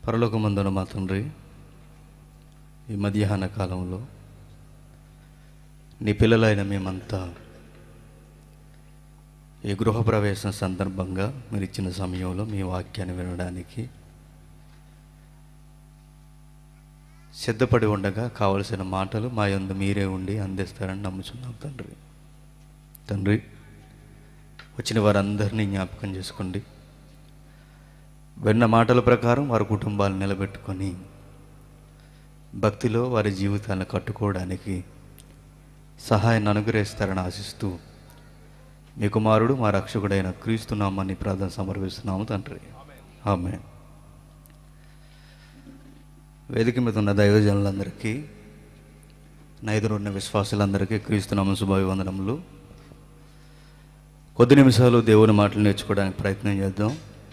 పరలోకమందున మా తండ్రి ఈ మధ్యాహ్న కాలంలో నీ పిల్లలైన మేమంతా ఈ గృహప్రవేశం సందర్భంగా మీరు ఇచ్చిన సమయంలో మీ వాక్యాన్ని వినడానికి సిద్ధపడి ఉండగా కావలసిన మాటలు మా యందు మీరే ఉండి అందిస్తారని నమ్ముచున్నాం తండ్రి తండ్రి వచ్చిన వారందరినీ జ్ఞాపకం చేసుకోండి విన్న మాటల ప్రకారం వారి కుటుంబాలు నిలబెట్టుకొని భక్తిలో వారి జీవితాలను కట్టుకోవడానికి సహాయాన్ని అనుగ్రహిస్తారని ఆశిస్తూ మీ కుమారుడు మా రక్షకుడైన క్రీస్తున్నామని ప్రార్థన సమర్పిస్తున్నాము తండ్రి ఆమె వేదిక మీద ఉన్న దైవజనులందరికీ నైదురు ఉన్న విశ్వాసులందరికీ క్రీస్తునామ శుభాభివందనములు కొద్ది నిమిషాలు దేవుని మాటలు నేర్చుకోవడానికి ప్రయత్నం చేద్దాం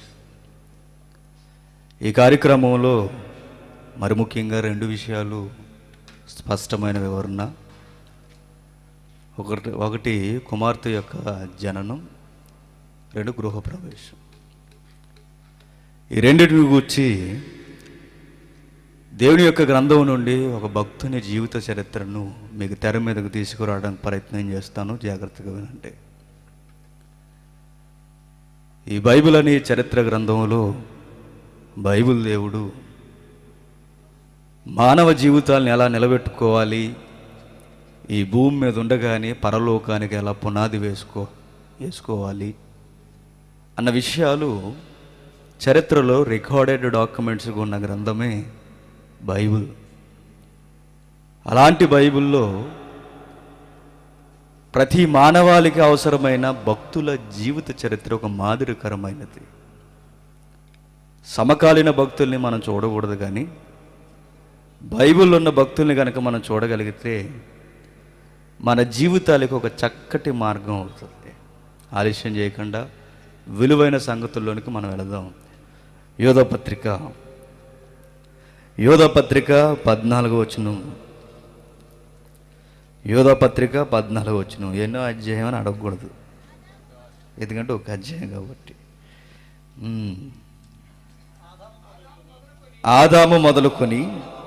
ఈ కార్యక్రమంలో మరి ముఖ్యంగా రెండు విషయాలు స్పష్టమైన వివరణ ఒకటి ఒకటి కుమార్తె యొక్క జననం రెండు గృహప్రవేశం ఈ రెండింటిని గూర్చి దేవుని యొక్క గ్రంథం నుండి ఒక భక్తుని జీవిత చరిత్రను మీకు తెర మీదకు తీసుకురావడానికి ప్రయత్నం చేస్తాను జాగ్రత్తగా వినండి ఈ బైబిల్ అనే చరిత్ర గ్రంథంలో బైబిల్ దేవుడు మానవ జీవితాలను ఎలా నిలబెట్టుకోవాలి ఈ భూమి మీద ఉండగానే పరలోకానికి ఎలా పునాది వేసుకో వేసుకోవాలి అన్న విషయాలు చరిత్రలో రికార్డెడ్ డాక్యుమెంట్స్గా ఉన్న గ్రంథమే బైబిల్ అలాంటి బైబిల్లో ప్రతి మానవాళికి అవసరమైన భక్తుల జీవిత చరిత్ర ఒక మాదిరికరమైనది సమకాలీన భక్తుల్ని మనం చూడకూడదు కానీ బైబిల్లో ఉన్న భక్తుల్ని కనుక మనం చూడగలిగితే మన జీవితాలకు ఒక చక్కటి మార్గం అవుతుంది ఆలస్యం చేయకుండా విలువైన సంగతుల్లోనికి మనం వెళదాం యోధపత్రిక యోధపత్రిక పద్నాలుగు వచనం యోధపత్రిక పద్నాలుగు వచనం ఎన్నో అధ్యాయం అని అడగకూడదు ఎందుకంటే ఒక అధ్యాయం కాబట్టి ఉమ్. ఆదాము మొదలుకొని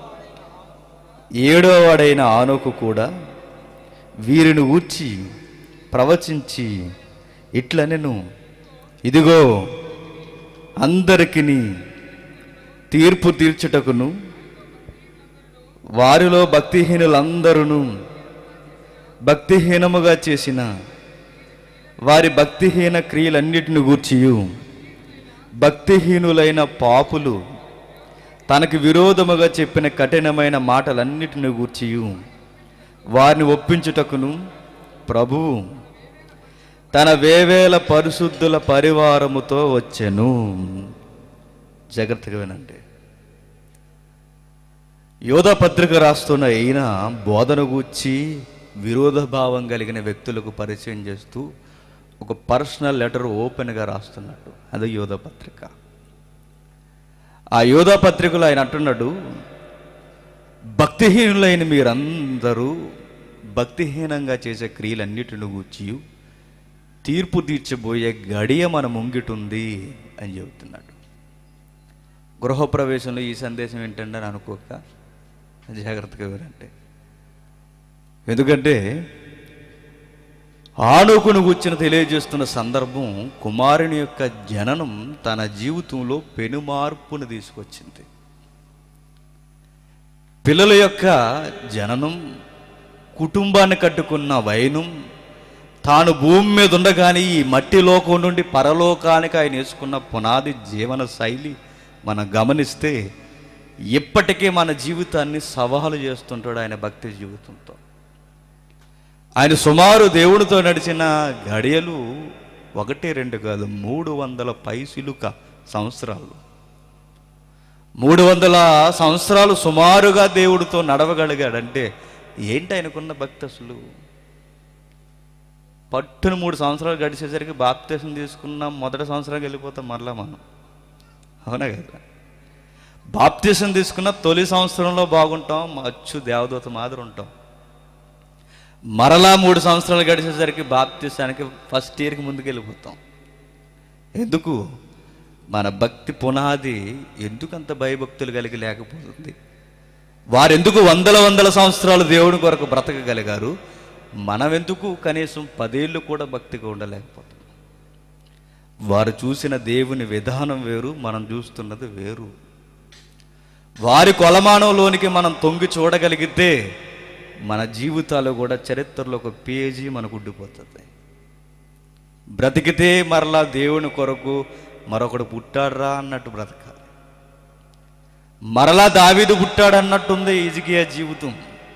ఏడో వాడైన ఆనోకు కూడా వీరిని ఊర్చి ప్రవచించి ఇట్లనెను ఇదిగో అందరికిని తీర్పు తీర్చుటకును వారిలో భక్తిహీనులందరూ భక్తిహీనముగా చేసిన వారి భక్తిహీన క్రియలన్నిటిని గూర్చియు భక్తిహీనులైన పాపులు తనకు విరోధముగా చెప్పిన కఠినమైన మాటలన్నిటిని గూర్చియు వారిని ఒప్పించుటకును ప్రభువు తన వేవేల పరిశుద్ధుల పరివారముతో వచ్చెను జాగ్రత్తగా వినండి యోధ పత్రిక రాస్తున్న ఈయన బోధన గూర్చి విరోధభావం కలిగిన వ్యక్తులకు పరిచయం చేస్తూ ఒక పర్సనల్ లెటర్ ఓపెన్గా రాస్తున్నాడు అది యోధ పత్రిక ఆ యోధా పత్రికలో ఆయన అంటున్నాడు భక్తిహీనులైన మీరందరూ భక్తిహీనంగా చేసే క్రియలన్నిటిని గూర్చి తీర్పు తీర్చబోయే గడియ మన ముంగిటుంది అని చెబుతున్నాడు గృహప్రవేశంలో ఈ సందేశం ఏంటంటే అని అనుకోక జాగ్రత్తగా వినంటే ఎందుకంటే ఆనుకును కూర్చుని తెలియజేస్తున్న సందర్భం కుమారుని యొక్క జననం తన జీవితంలో పెనుమార్పును తీసుకొచ్చింది పిల్లల యొక్క జననం కుటుంబాన్ని కట్టుకున్న వైనం తాను భూమి మీద ఉండగానే ఈ మట్టి లోకం నుండి పరలోకానికి ఆయన వేసుకున్న పునాది జీవన శైలి మనం గమనిస్తే ఇప్పటికీ మన జీవితాన్ని సవాలు చేస్తుంటాడు ఆయన భక్తి జీవితంతో ఆయన సుమారు దేవునితో నడిచిన గడియలు ఒకటి రెండు కాదు మూడు వందల పైసిలుక సంవత్సరాలు మూడు వందల సంవత్సరాలు సుమారుగా దేవుడితో నడవగలిగాడంటే ఏంటి ఆయనకున్న భక్తి అసలు పట్టును మూడు సంవత్సరాలు గడిచేసరికి బాప్తీసం తీసుకున్న మొదటి సంవత్సరానికి వెళ్ళిపోతాం మరలా మనం అవునా కదా బాప్తీసం తీసుకున్న తొలి సంవత్సరంలో బాగుంటాం అచ్చు దేవదూత మాదిరి ఉంటాం మరలా మూడు సంవత్సరాలు గడిచేసరికి బాప్తీసానికి ఫస్ట్ ఇయర్కి ముందుకు వెళ్ళిపోతాం ఎందుకు మన భక్తి పునాది ఎందుకంత భయభక్తులు కలిగి లేకపోతుంది వారెందుకు వందల వందల సంవత్సరాలు దేవుని కొరకు బ్రతకగలిగారు మనం ఎందుకు కనీసం పదేళ్ళు కూడా భక్తిగా ఉండలేకపోతున్నాం వారు చూసిన దేవుని విధానం వేరు మనం చూస్తున్నది వేరు వారి కొలమానంలోనికి మనం తొంగి చూడగలిగితే మన జీవితాలు కూడా చరిత్రలో ఒక పేజీ మనకు ఉండిపోతుంది బ్రతికితే మరలా దేవుని కొరకు మరొకడు పుట్టాడ్రా అన్నట్టు బ్రతకాలి మరలా దావీదు పుట్టాడు అన్నట్టుంది ఇజికియా జీవితం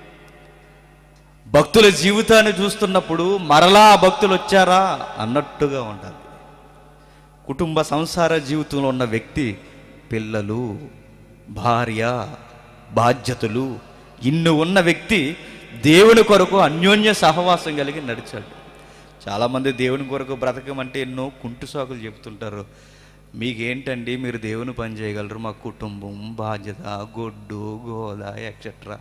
భక్తుల జీవితాన్ని చూస్తున్నప్పుడు మరలా ఆ భక్తులు వచ్చారా అన్నట్టుగా ఉండాలి కుటుంబ సంసార జీవితంలో ఉన్న వ్యక్తి పిల్లలు భార్య బాధ్యతలు ఇన్ని ఉన్న వ్యక్తి దేవుని కొరకు అన్యోన్య సహవాసం కలిగి నడిచాడు చాలామంది దేవుని కొరకు బ్రతకమంటే ఎన్నో కుంటు సాకులు చెప్తుంటారు మీకేంటండి మీరు దేవుని పని చేయగలరు మా కుటుంబం బాధ్యత గొడ్డు గోద ఎక్సెట్రా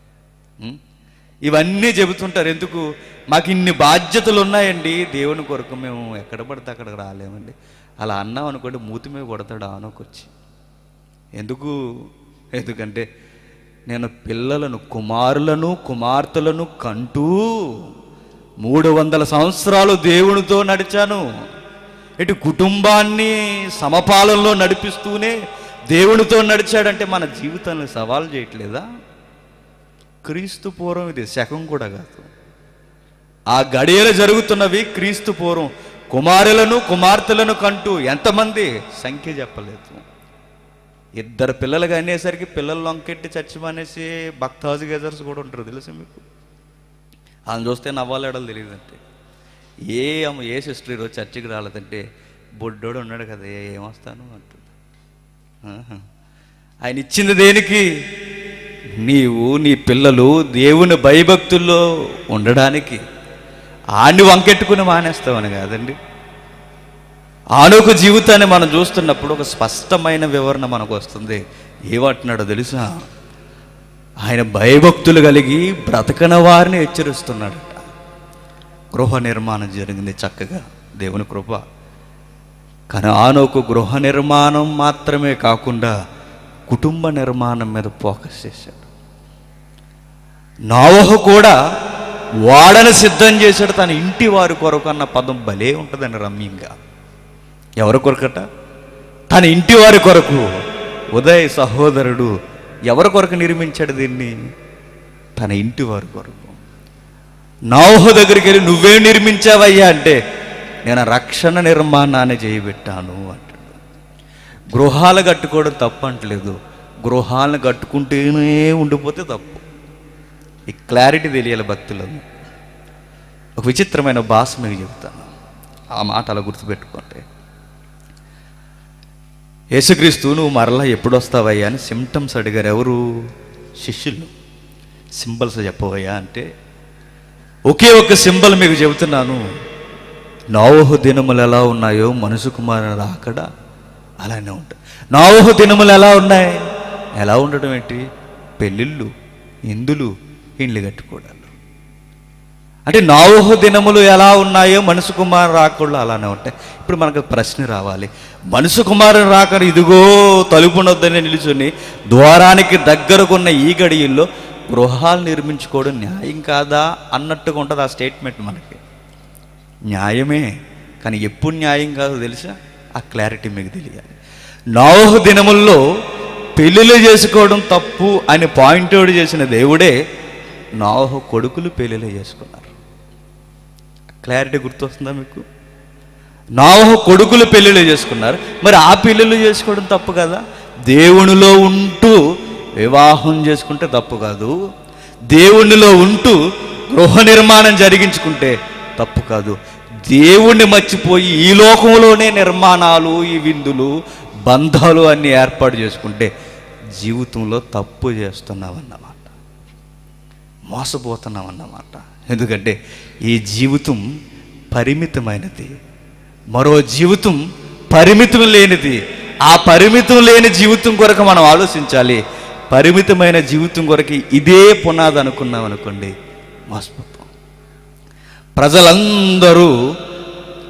ఇవన్నీ చెబుతుంటారు ఎందుకు మాకు ఇన్ని బాధ్యతలు ఉన్నాయండి దేవుని కొరకు మేము ఎక్కడ పడితే అక్కడికి రాలేమండి అలా అన్నాం అనుకోండి మూతి మీద కొడతాడు ఆనకొచ్చి ఎందుకు ఎందుకంటే నేను పిల్లలను కుమారులను కుమార్తెలను కంటూ మూడు వందల సంవత్సరాలు దేవునితో నడిచాను ఇటు కుటుంబాన్ని సమపాలనలో నడిపిస్తూనే దేవునితో నడిచాడంటే మన జీవితాన్ని సవాల్ చేయట్లేదా క్రీస్తు పూర్వం ఇది శకం కూడా కాదు ఆ గడియలు జరుగుతున్నవి క్రీస్తు పూర్వం కుమారులను కుమార్తెలను కంటూ ఎంతమంది సంఖ్య చెప్పలేదు ఇద్దరు పిల్లలు అనేసరికి పిల్లలు లొంకెట్టి చచ్చి మానేసి భక్తాజు గెజర్స్ కూడా ఉంటారు తెలుసు మీకు ఆయన చూస్తే నవ్వాలేడలు తెలియదంటే ఏ అమ్మ ఏ సిస్టర్ ఈరోజు చర్చికి రాలేదంటే బొడ్డోడు ఉన్నాడు కదా ఏ- ఏమొస్తాను అంటుంది ఆహా. ఆయన ఇచ్చింది దేనికి నీవు నీ పిల్లలు దేవుని భయభక్తుల్లో ఉండడానికి ఆడిని వంకెట్టుకుని మానేస్తామని కాదండి ఆనొక జీవితాన్ని మనం చూస్తున్నప్పుడు ఒక స్పష్టమైన వివరణ మనకు వస్తుంది ఏమంటున్నాడో తెలుసా ఆయన భయభక్తులు కలిగి బ్రతకన వారిని హెచ్చరిస్తున్నాడట గృహ నిర్మాణం జరిగింది చక్కగా దేవుని కృప కానీ ఆనొక గృహ నిర్మాణం మాత్రమే కాకుండా కుటుంబ నిర్మాణం మీద ఫోకస్ చేశాడు నోవహు కూడా వాడని సిద్ధం చేశాడు తన ఇంటి వారి కొరకు అన్న పదం భలే ఉంటుందండి రమ్యంగా ఎవరి కొరకట తన ఇంటి వారి కొరకు ఉదయ్ సహోదరుడు ఎవరి కొరకు నిర్మించాడు దీన్ని తన ఇంటి వారి కొరకు నోహు దగ్గరికి వెళ్ళి నువ్వే నిర్మించావయ్యా అంటే నేను రక్షణ నిర్మాణాన్ని చేయబెట్టాను అంటాడు గృహాలు కట్టుకోవడం తప్పు అంటలేదు గృహాలను కట్టుకుంటూనే ఉండిపోతే తప్పు ఈ క్లారిటీ తెలియాలి భక్తులను ఒక విచిత్రమైన భాష మీకు చెప్తాను ఆ మాట అలా గుర్తుపెట్టుకోండి యేసుక్రీస్తు నువ్వు మరలా ఎప్పుడు వస్తావయ్యా అని సిమ్టమ్స్ అడిగారు ఎవరు శిష్యులు సింబల్స్ చెప్పవయ్యా అంటే ఒకే ఒక్క సింబల్ మీకు చెబుతున్నాను నోవహు దినములు ఎలా ఉన్నాయో మనుషు కుమారుని రాకడ అలానే ఉంటాయి నోవహు దినములు ఎలా ఉన్నాయి ఎలా ఉండడం ఏంటి పెళ్ళిళ్ళు ఇందులు ఇండ్లు కట్టుకోవడాలు అంటే నోవహు దినములు ఎలా ఉన్నాయో మనుషు కుమారు రాకుండా అలానే ఉంటాయి ఇప్పుడు మనకు ప్రశ్న రావాలి మనుషు కుమారుని రాక ఇదిగో తలుపునొద్దని నిలుచుని ద్వారానికి దగ్గరకున్న ఈ గడియల్లో గృహాలు నిర్మించుకోవడం న్యాయం కాదా అన్నట్టుగా ఉంటుంది ఆ స్టేట్మెంట్ మనకి న్యాయమే కానీ ఎప్పుడు న్యాయం కాదో తెలుసా ఆ క్లారిటీ మీకు తెలియాలి నోహు దినముల్లో పెళ్ళిళ్ళు చేసుకోవడం తప్పు అని పాయింట్ అవుట్ చేసిన దేవుడే నోహు కొడుకులు పెళ్ళిళ్ళు చేసుకున్నారు క్లారిటీ గుర్తొస్తుందా మీకు నోహు కొడుకులు పెళ్ళిళ్ళు చేసుకున్నారు మరి ఆ పెళ్ళిళ్ళు చేసుకోవడం తప్పు కదా దేవునిలో ఉంటూ వివాహం చేసుకుంటే తప్పు కాదు దేవునిలో ఉంటూ గృహ నిర్మాణం జరిగించుకుంటే తప్పు కాదు దేవుణ్ణి మర్చిపోయి ఈ లోకంలోనే నిర్మాణాలు ఈ విందులు బంధాలు అన్నీ ఏర్పాటు చేసుకుంటే జీవితంలో తప్పు చేస్తున్నామన్నమాట మోసపోతున్నామన్నమాట ఎందుకంటే ఈ జీవితం పరిమితమైనది మరో జీవితం పరిమితం లేనిది ఆ పరిమితం లేని జీవితం కొరకు మనం ఆలోచించాలి పరిమితమైన జీవితం కొరకు ఇదే పునాది అనుకున్నాం అనుకోండి మోసపోతాం ప్రజలందరూ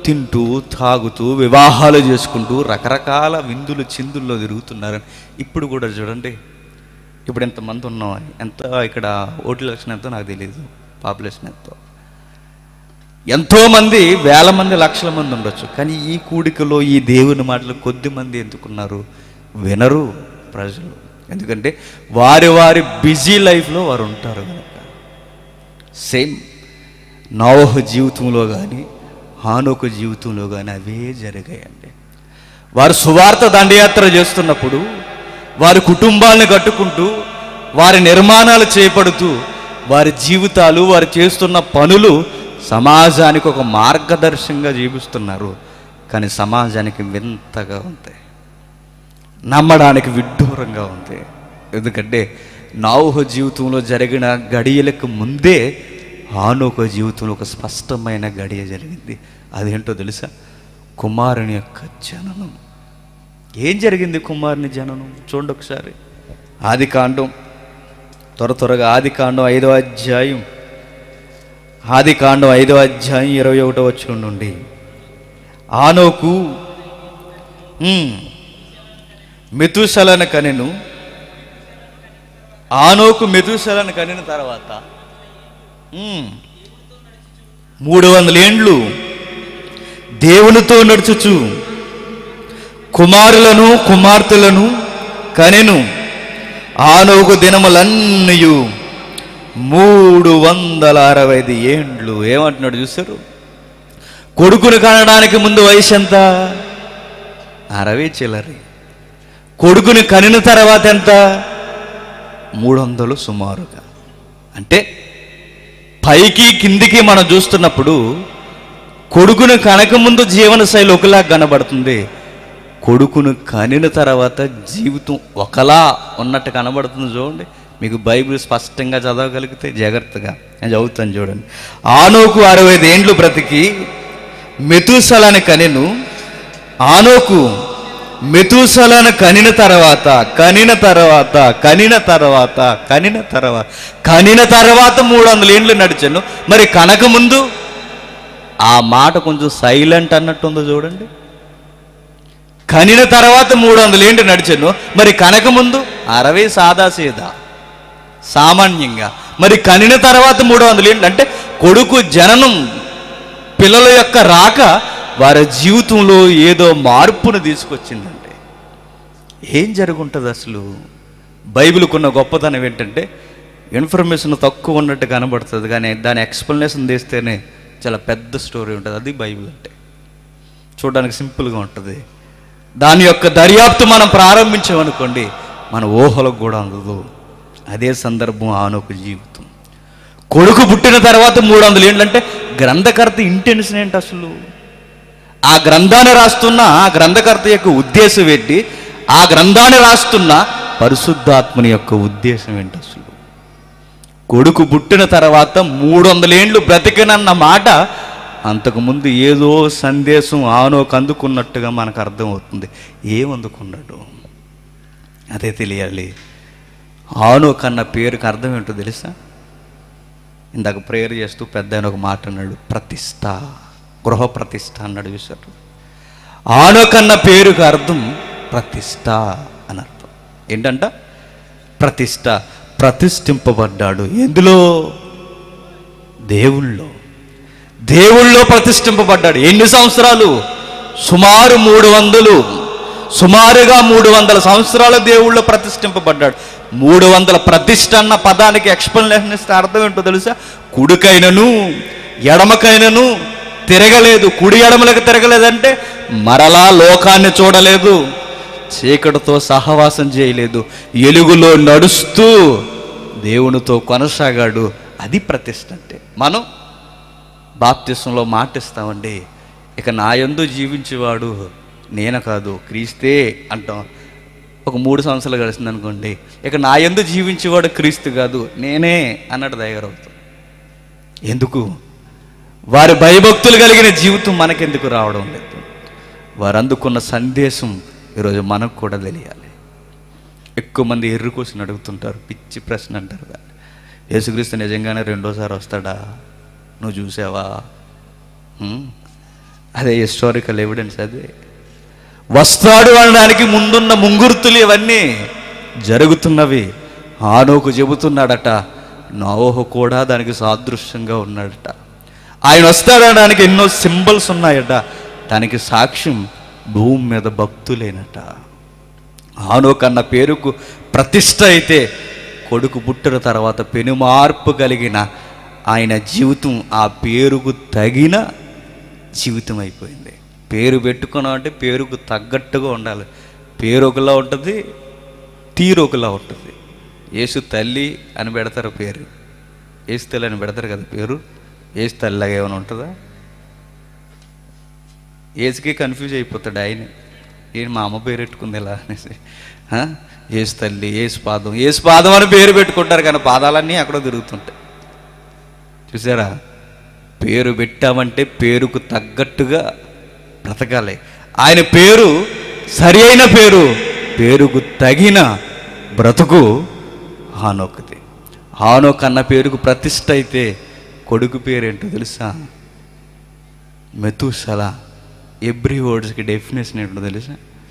తింటూ తాగుతూ వివాహాలు చేసుకుంటూ రకరకాల విందులు చిందుల్లో తిరుగుతున్నారని ఇప్పుడు కూడా చూడండి ఇప్పుడు ఎంతమంది ఉన్నాం ఎంత ఇక్కడ ఓటు లక్షణం ఎంతో నాకు తెలియదు పాపులేషన్ ఎంతో ఎంతోమంది వేల మంది లక్షల మంది ఉండొచ్చు కానీ ఈ కూడికలో ఈ దేవుని మాటలు కొద్ది మంది ఎందుకున్నారు వినరు ప్రజలు ఎందుకంటే వారి వారి బిజీ లైఫ్లో వారు ఉంటారు కనుక సేమ్ నోవహ జీవితంలో కానీ హానోకు జీవితంలో కానీ అవే జరిగాయండి వారు సువార్త దండయాత్ర చేస్తున్నప్పుడు వారి కుటుంబాలను కట్టుకుంటూ వారి నిర్మాణాలు చేపడుతూ వారి జీవితాలు వారు చేస్తున్న పనులు సమాజానికి ఒక మార్గదర్శకంగా జీవిస్తున్నారు కానీ సమాజానికి వింతగా ఉంటాయి నమ్మడానికి విడ్డూరంగా ఉంది ఎందుకంటే నావుహ జీవితంలో జరిగిన గడియలకు ముందే హానోక జీవితంలో ఒక స్పష్టమైన గడియ జరిగింది అదేంటో తెలుసా కుమారుని యొక్క జననం ఏం జరిగింది కుమారుని జననం చూడండి ఒకసారి ఆది కాండం త్వర త్వరగా ఆది కాండం ఐదో అధ్యాయం ఆది కాండం ఐదో అధ్యాయం ఇరవై ఒకటో వచ్చిన నుండి ఆనోకు ఉమ్, మెతుశలను కనెను ఆనోకు మెతుశలను కనిన తర్వాత ఉమ్, మూడు వందల ఏండ్లు దేవునితో నడుచుచు కుమారులను కుమార్తెలను కనెను ఆనోకు దినములన్నయు మూడు వందల అరవై ఐదు ఏండ్లు ఏమంటున్నాడు చూసారు కొడుకును కనడానికి ముందు వయసు ఎంత అరవై చిల్లరి కొడుకుని కనిన తర్వాత ఎంత మూడు వందలు సుమారుగా అంటే పైకి కిందికి మనం చూస్తున్నప్పుడు కొడుకును కనకముందు జీవన శైలి ఒకలా కనబడుతుంది కొడుకును కనిన తర్వాత జీవితం ఒకలా ఉన్నట్టు కనబడుతుంది చూడండి మీకు బైబిల్ స్పష్టంగా చదవగలిగితే జాగ్రత్తగా నేను చదువుతాను చూడండి ఆనోకు అరవై ఐదు ఏండ్లు బ్రతికి మెతుసలని కనెను ఆనోకు మెతుసలను కనిన తర్వాత కనిన తర్వాత కనిన తర్వాత కనిన తర్వాత కనిన తర్వాత మూడు వందల ఏండ్లు నడిచాను మరి కనక ముందు ఆ మాట కొంచెం సైలెంట్ అన్నట్టుందో చూడండి కనిన తర్వాత మూడు వందల ఏంటి నడిచాను మరి కనక ముందు అరవై సాదా సీదా సామాన్యంగా మరి కనిన తర్వాత మూడు వందలు ఏంటి అంటే కొడుకు జననం పిల్లల యొక్క రాక వారి జీవితంలో ఏదో మార్పును తీసుకొచ్చిందండి ఏం జరుగుంటుంది అసలు బైబిల్కున్న గొప్పతనం ఏంటంటే ఇన్ఫర్మేషన్ తక్కువ ఉన్నట్టు కనబడుతుంది కానీ దాని ఎక్స్ప్లెనేషన్ తీస్తేనే చాలా పెద్ద స్టోరీ ఉంటుంది అది బైబిల్ అంటే చూడడానికి సింపుల్గా ఉంటుంది దాని యొక్క దర్యాప్తు మనం ప్రారంభించామనుకోండి మన ఊహలకు కూడా అందదు అదే సందర్భం ఆనొక జీవితం కొడుకు పుట్టిన తర్వాత మూడు వందలు ఏంటంటే గ్రంథకర్త ఇంటెన్షన్ ఏంటి అసలు ఆ గ్రంథాన్ని రాస్తున్న ఆ గ్రంథకర్త యొక్క ఉద్దేశం ఏంటి ఆ గ్రంథాన్ని రాస్తున్న పరిశుద్ధాత్మని యొక్క ఉద్దేశం ఏంటి అసలు కొడుకు పుట్టిన తర్వాత మూడు వందలేండ్లు బ్రతికినన్న మాట అంతకుముందు ఏదో సందేశం ఆనోకు అందుకున్నట్టుగా మనకు అర్థమవుతుంది ఏం అందుకున్నాడు అదే తెలియాలి ఆనోక్ అన్న పేరుకి అర్థం ఏంటో తెలుసా ఇందాక ప్రేయర్ చేస్తూ పెద్ద ఆయన ఒక మాట అన్నాడు ప్రతిష్ట గృహ ప్రతిష్ట అన్నాడు చూసారు ఆనోక్ అన్న పేరుకి అర్థం ప్రతిష్ట అని అర్థం ఏంటంట ప్రతిష్ట ప్రతిష్ఠింపబడ్డాడు ఎందులో దేవుళ్ళో దేవుళ్ళో ప్రతిష్ఠింపబడ్డాడు ఎన్ని సంవత్సరాలు సుమారు మూడు వందలు సుమారుగా మూడు వందల సంవత్సరాల దేవుళ్ళో ప్రతిష్ఠింపబడ్డాడు మూడు వందల ప్రతిష్ఠ అన్న పదానికి ఎక్స్ప్లెనేషన్ ఇస్తే అర్థం ఏంటో తెలుసా కుడికైనను ఎడమకైనను తిరగలేదు కుడి ఎడమలకు తిరగలేదంటే మరలా లోకాన్ని చూడలేదు చీకటితో సహవాసం చేయలేదు ఎలుగులో నడుస్తూ దేవునితో కొనసాగాడు అది ప్రతిష్ట అంటే మనం బాప్తిస్మంలో మాటిస్తామండి ఇక నా యందు జీవించేవాడు నేను కాదు క్రీస్తే అంటాం ఒక మూడు సంవత్సరాలు గడిచింది అనుకోండి ఇక నా యందు జీవించేవాడు క్రీస్తు కాదు నేనే అన్నట్టు దగ్గరవుతాం ఎందుకు వారి భయభక్తులు కలిగిన జీవితం మనకెందుకు రావడం లేదు వారు అందుకున్న సందేశం ఈరోజు మనకు కూడా తెలియాలి ఎక్కువ మంది ఎర్రు కోసం అడుగుతుంటారు పిచ్చి ప్రశ్న అంటారు దాన్ని యేసుక్రీస్తు నిజంగానే రెండోసారి వస్తాడా నువ్వు చూసావా హ్మ్? అదే హిస్టారికల్ ఎవిడెన్స్ అదే వస్తాడు అనడానికి ముందున్న ముంగుర్తులు ఇవన్నీ జరుగుతున్నవి ఆనోకు చెబుతున్నాడట నోహు కూడా దానికి సాదృశ్యంగా ఉన్నాడట ఆయన వస్తాడనడానికి ఎన్నో సింబల్స్ ఉన్నాయట దానికి సాక్ష్యం భూమి మీద భక్తులేనట ఆనోక్ అన్న పేరుకు ప్రతిష్ట అయితే కొడుకు పుట్టిన తర్వాత పెనుమార్పు కలిగిన ఆయన జీవితం ఆ పేరుకు తగిన జీవితం అయిపోయింది పేరు పెట్టుకున్నాం అంటే పేరుకు తగ్గట్టుగా ఉండాలి పేరు ఒకలా ఉంటుంది తీరు ఒకలా ఉంటుంది యేసు తల్లి అని పెడతారు పేరు యేసు తల్లి అని పెడతారు కదా పేరు యేసు తల్లిలాగా ఏమైనా ఉంటుందా ఏసుకి కన్ఫ్యూజ్ అయిపోతాడు ఆయన ఏం మా అమ్మ పేరు పెట్టుకుంది ఇలా అనేసి ఆ? ఏసు తల్లి ఏసు పాదం ఏసు పాదం అని పేరు పెట్టుకుంటారు కానీ పాదాలన్నీ అక్కడ తిరుగుతుంటాయి చూసారా పేరు పెట్టామంటే పేరుకు తగ్గట్టుగా బ్రతకాలి ఆయన పేరు సరి అయిన పేరు పేరుకు తగిన బ్రతుకు హానోక్ది హానోక్ అన్న పేరుకు ప్రతిష్ట అయితే కొడుకు పేరేంటో తెలుసా మెతుసల ఎవ్రీ వర్డ్స్కి డెఫినేషన్ ఏంటో తెలుసా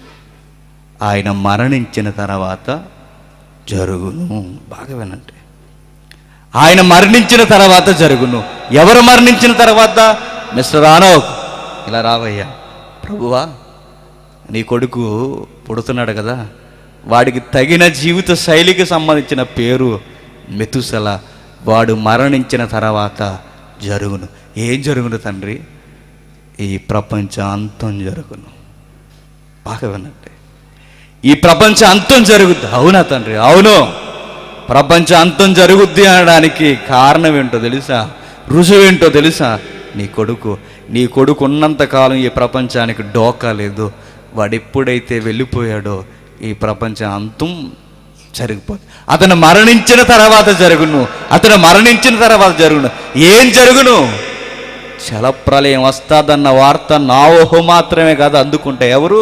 ఆయన మరణించిన తర్వాత జరుగును బాగా వినండి ఆయన మరణించిన తర్వాత జరుగును ఎవరు మరణించిన తర్వాత మిస్టర్ ఆనోక్ ఇలా రావయ్యా ప్రభువా నీ కొడుకు పుడుతున్నాడు కదా వాడికి తగిన జీవిత శైలికి సంబంధించిన పేరు మెతుసల వాడు మరణించిన తర్వాత జరుగును ఏం జరుగును తండ్రి ఈ ప్రపంచ అంతం జరుగును బాగా వినండి ఈ ప్రపంచ అంతం జరుగుద్ది అవునా తండ్రి అవును ప్రపంచ అంతం జరుగుద్ది అనడానికి కారణం ఏంటో తెలుసా రుజువు ఏంటో తెలుసా నీ కొడుకు నీ కొడుకు ఉన్నంత కాలం ఈ ప్రపంచానికి డోకా లేదు వాడు ఎప్పుడైతే వెళ్ళిపోయాడో ఈ ప్రపంచ అంతం జరిగిపోతుంది అతను మరణించిన తర్వాత జరుగును అతను మరణించిన తర్వాత జరుగును ఏం జరుగును జలప్రలయం వస్తాదన్న వార్త నా ఊహ మాత్రమే కాదు అందుకుంటే ఎవరు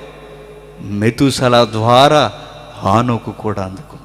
మెతుసల ద్వారా హానుకు కూడా అందుకున్నాడు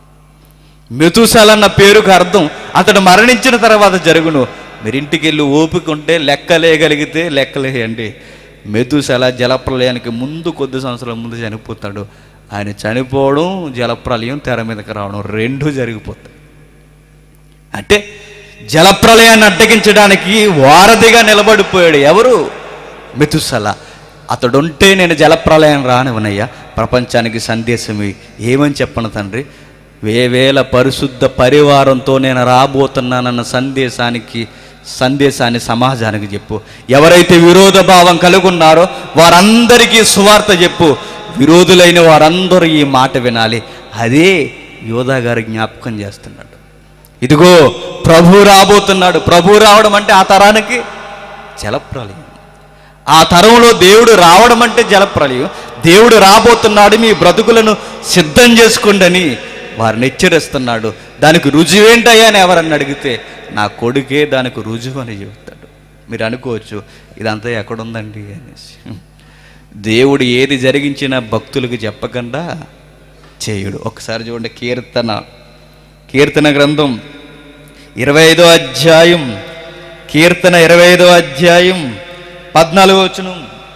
మెతుసల అన్న పేరుకు అర్థం అతడు మరణించిన తర్వాత జరుగును మీరు ఇంటికి వెళ్ళి ఓపిక ఉంటే లెక్కలేయగలిగితే లెక్కలేయండి మెతుసల జలప్రలయానికి ముందు కొద్ది సంవత్సరాల ముందు చనిపోతాడు ఆయన చనిపోవడం జలప్రలయం తెర మీదకి రావడం రెండు జరిగిపోతాయి అంటే జలప్రలయాన్ని అడ్డగించడానికి వారధిగా నిలబడిపోయాడు ఎవరు మెతుసల అతడుంటే నేను జలప్రలయం రానివనయ్యా ప్రపంచానికి సందేశం ఇయ్యి. ఏమని చెప్పను తండ్రి వేవేల పరిశుద్ధ పరివారంతో నేను రాబోతున్నానన్న సందేశానికి సందేశాన్ని సమాజానికి చెప్పు ఎవరైతే విరోధ భావం కలుగున్నారో వారందరికీ సువార్త చెప్పు విరోధులైన వారందరూ ఈ మాట వినాలి అదే యోధా గారు జ్ఞాపకం చేస్తున్నాడు ఇదిగో ప్రభు రాబోతున్నాడు ప్రభు రావడం అంటే ఆ తరానికి జలప్రలయం ఆ తరంలో దేవుడు రావడం అంటే జలప్రలయం దేవుడు రాబోతున్నాడు మీ బ్రతుకులను సిద్ధం చేసుకోండి వారిని హెచ్చరిస్తున్నాడు దానికి రుజువేంటయ్యా అని ఎవరన్నా అడిగితే నా కొడుకే దానికి రుజువు అని చెబుతాడు మీరు అనుకోవచ్చు ఇదంతా ఎక్కడుందండి అనేసి దేవుడు ఏది జరిగించినా భక్తులకు చెప్పకుండా చేయుడు ఒకసారి చూడండి కీర్తన కీర్తన గ్రంథం ఇరవై ఐదో అధ్యాయం కీర్తన ఇరవై ఐదో అధ్యాయం పద్నాలుగో వచ్చును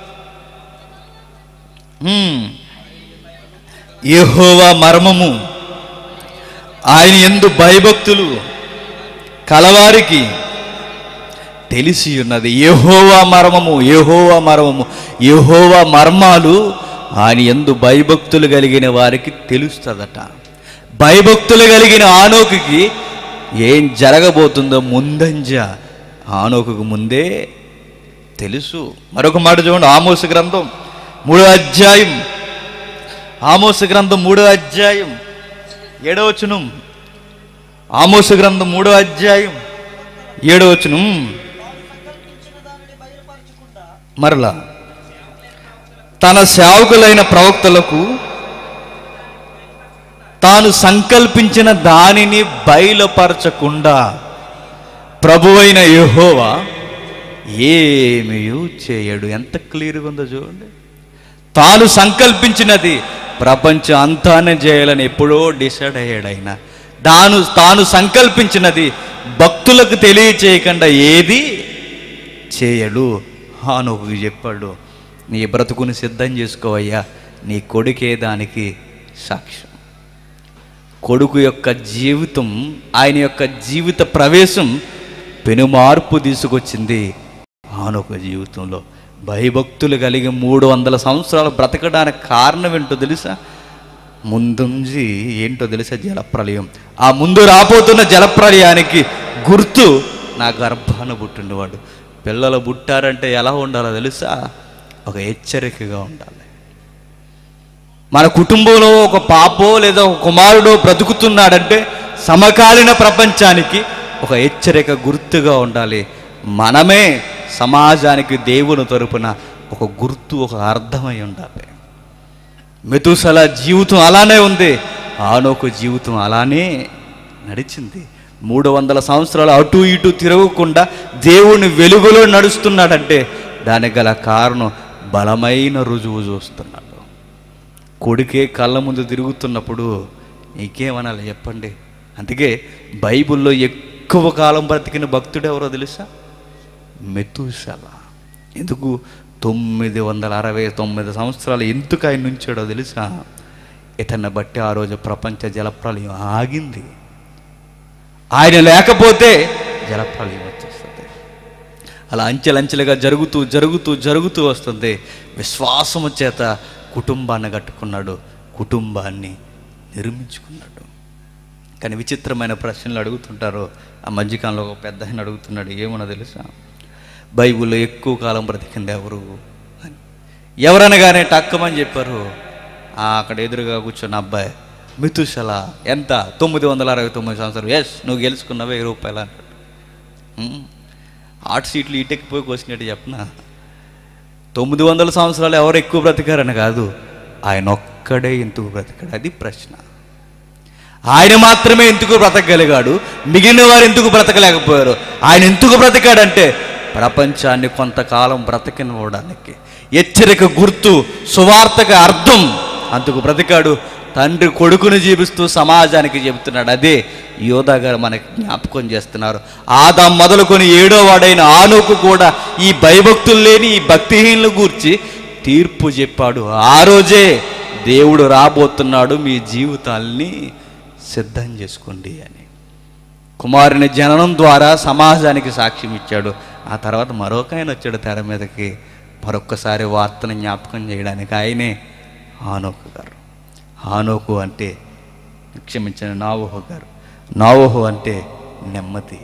యెహోవా మర్మము ఆయన ఎందు భయభక్తులు కలవారికి తెలిసి ఉన్నది యెహోవా మర్మము యెహోవా మర్మము యెహోవా మర్మాలు ఆయన ఎందు భయభక్తులు కలిగిన వారికి తెలుస్తుందట భయభక్తులు కలిగిన ఆనోకుకి ఏం జరగబోతుందో ముందంజ ఆనోకుకు ముందే తెలుసు మరొక మాట చూడండి ఆమోస గ్రంథం మూడో అధ్యాయం ఆమోస గ్రంథం మూడో అధ్యాయం ఏడవచనం ఆమోస గ్రంథం మూడో అధ్యాయం ఏడవచనం మరలా తన సేవకులైన ప్రవక్తలకు తాను సంకల్పించిన దానిని బయలుపరచకుండా ప్రభువైన యెహోవా ఏమీ చేయడు ఎంత క్లియర్గా ఉందో చూడండి తాను సంకల్పించినది ప్రపంచం అంతానే చేయాలని ఎప్పుడో డిసైడ్ అయ్యాడు ఆయన తాను తాను సంకల్పించినది భక్తులకు తెలియచేయకుండా ఏది చేయడు హానోకు చెప్పాడు నీ బ్రతుకుని సిద్ధం చేసుకోవయ్యా నీ కొడుకే దానికి సాక్ష్యం కొడుకు యొక్క జీవితం ఆయన యొక్క జీవిత ప్రవేశం పెనుమార్పు తీసుకొచ్చింది ఆనొక జీవితంలో భయభక్తులు కలిగి మూడు వందల సంవత్సరాలు బ్రతకడానికి కారణం ఏంటో తెలుసా ముందుంచి ఏంటో తెలుసా జలప్రలయం ఆ ముందు రాబోతున్న జలప్రలయానికి గుర్తు నా గర్భాన పుట్టినవాడు పిల్లలు పుట్టారంటే ఎలా ఉండాలో తెలుసా ఒక హెచ్చరికగా ఉండాలి మన కుటుంబంలో ఒక పాపో లేదా ఒక కుమారుడో బ్రతుకుతున్నాడంటే సమకాలీన ప్రపంచానికి ఒక హెచ్చరిక గుర్తుగా ఉండాలి మనమే సమాజానికి దేవుని తరపున ఒక గుర్తు ఒక అర్థమై ఉండాలి మెతుసల జీవితం అలానే ఉంది ఆనోకు జీవితం అలానే నడిచింది మూడు వందల సంవత్సరాలు అటు ఇటు తిరగకుండా దేవుని వెలుగులో నడుస్తున్నాడంటే దానికి గల కారణం బలమైన రుజువు చూస్తున్నాడు కొడుకే కళ్ళ ముందు తిరుగుతున్నప్పుడు నీకేమనాలి చెప్పండి అందుకే బైబిల్లో ఎక్కువ కాలం బ్రతికిన భక్తుడు ఎవరో తెలుసా మెతుసల ఎందుకు తొమ్మిది వందల అరవై తొమ్మిది సంవత్సరాలు ఎందుకు ఆయన నుంచాడో తెలుసా ఇతన్ని బట్టి ఆ రోజు ప్రపంచ జలప్రలయం ఆగింది ఆయన లేకపోతే జలప్రలయం వచ్చేస్తుంది అలా అంచెలంచెలుగా జరుగుతూ జరుగుతూ జరుగుతూ వస్తుంది విశ్వాసము చేత కుటుంబాన్ని కట్టుకున్నాడు కుటుంబాన్ని నిర్మించుకున్నాడు కానీ విచిత్రమైన ప్రశ్నలు అడుగుతుంటారు ఆ మధ్యకాలంలో ఒక పెద్ద ఆయన అడుగుతున్నాడు ఏమన్నా తెలుసా బైబిల్లో ఎక్కువ కాలం బ్రతికింది ఎవరు అని ఎవరనగానే టక్కమని చెప్పారు "ఆ, అక్కడ ఎదురుగా కూర్చున్న అబ్బాయి మితుషల ఎంత తొమ్మిది వందల అరవై తొమ్మిది సంవత్సరాలు ఎస్ నువ్వు గెలుచుకున్న వెయ్యి రూపాయలు అన్నాడు "ఉమ్, హాట్ సీట్లు ఇటెక్కిపోయి కోసినట్టు చెప్పనా తొమ్మిది వందల సంవత్సరాలు ఎవరు ఎక్కువ బ్రతికారని కాదు ఆయన ఒక్కడే ఎందుకు బ్రతికాడు అది ప్రశ్న ఆయన మాత్రమే ఎందుకు బ్రతకగలిగాడు మిగిలిన వారు ఎందుకు బ్రతకలేకపోయారు ఆయన ఎందుకు బ్రతికాడంటే ప్రపంచాన్ని కొంతకాలం బ్రతకనివ్వడానికి హెచ్చరిక గుర్తు సువార్తక అర్థం అందుకు బ్రతికాడు తండ్రి కొడుకును జీవిస్తూ సమాజానికి చెబుతున్నాడు అదే యోధా గారు మనకి జ్ఞాపకం చేస్తున్నారు ఆదా మొదలుకొని ఏడో వాడైన ఆనోకు కూడా ఈ భయభక్తులు లేని ఈ భక్తిహీనులు గూర్చి తీర్పు చెప్పాడు ఆ రోజే దేవుడు రాబోతున్నాడు మీ జీవితాల్ని సిద్ధం చేసుకోండి అని కుమారుని జననం ద్వారా సమాజానికి సాక్ష్యం ఇచ్చాడు ఆ తర్వాత మరొక ఆయన వచ్చాడు తెర మీదకి మరొక్కసారి వార్తను జ్ఞాపకం చేయడానికి ఆయనే హానోకు గారు హానోకు అంటే క్షమించిన నావోహు గారు నావోహు అంటే నెమ్మది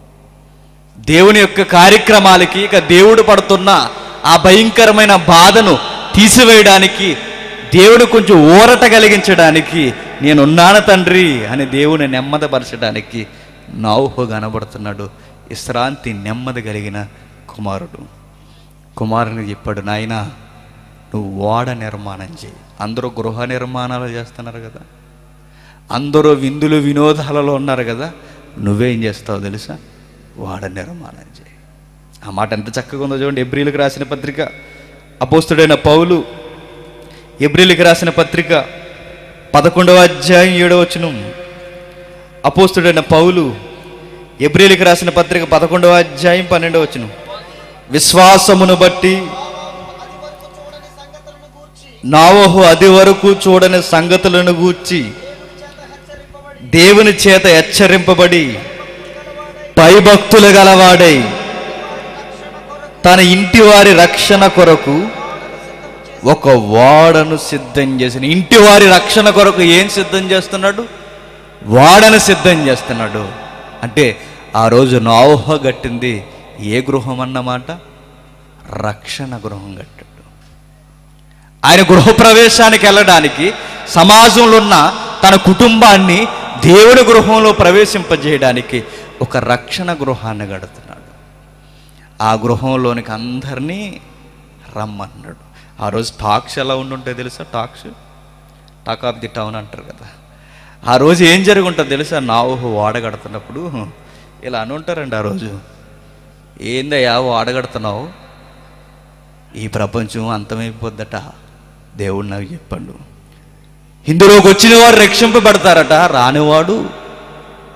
దేవుని యొక్క కార్యక్రమాలకి ఇక దేవుడు పడుతున్న ఆ భయంకరమైన బాధను తీసివేయడానికి దేవుడు కొంచెం ఊరట కలిగించడానికి నేనున్నాను తండ్రి అని దేవుని నెమ్మదపరచడానికి నావుహు కనబడుతున్నాడు విశ్రాంతి నెమ్మది కలిగిన కుమారుడు కుమారుని చెప్పాడు నాయనా నువ్వు ఓడ నిర్మాణం చేయి అందరూ గృహ నిర్మాణాలు చేస్తున్నారు కదా అందరూ విందులు వినోదాలలో ఉన్నారు కదా నువ్వేం చేస్తావు తెలుసా వాడ నిర్మాణం చేయి ఆ మాట ఎంత చక్కగా ఉందో చూడండి ఎబ్రిలకు రాసిన పత్రిక అపోస్తుడైన పౌలు ఎబ్రిలకు రాసిన పత్రిక పదకొండవ అధ్యాయం ఏడవ వచనం అపోస్తుడైన పౌలు ఎబ్రిలకు రాసిన పత్రిక పదకొండవ అధ్యాయం పన్నెండవ వచనం విశ్వాసమును బట్టి నావహు అది వరకు చూడని సంగతులను గూర్చి దేవుని చేత హెచ్చరింపబడి భయభక్తులు గలవాడై తన ఇంటి వారి రక్షణ కొరకు ఒక వాడను సిద్ధం చేసిన ఇంటి వారి రక్షణ కొరకు ఏం సిద్ధం చేస్తున్నాడు వాడను సిద్ధం చేస్తున్నాడు అంటే ఆ రోజు నోహ కట్టింది ఏ గృహం అన్నమాట రక్షణ గృహం కట్టాడు ఆయన గృహప్రవేశానికి వెళ్ళడానికి సమాజంలో ఉన్న తన కుటుంబాన్ని దేవుడి గృహంలో ప్రవేశింపజేయడానికి ఒక రక్షణ గృహాన్ని కడుతున్నాడు ఆ గృహంలోనికి అందరినీ రమ్మన్నాడు ఆ రోజు టాక్స్ ఎలా ఉండుంటే తెలుసా talks talk of the town అంటారు కదా ఆ రోజు ఏం జరుగుంటుందో తెలుసా నావు వాడగడుతున్నప్పుడు ఇలా అని ఉంటారండి ఆ రోజు ఏందయ్యా వాడగడుతున్నావు ఈ ప్రపంచం అంతమైపోద్దట దేవుడు నాకు చెప్పండు ఇందులోకి వచ్చిన వారు రక్షింపబడతారట రానివాడు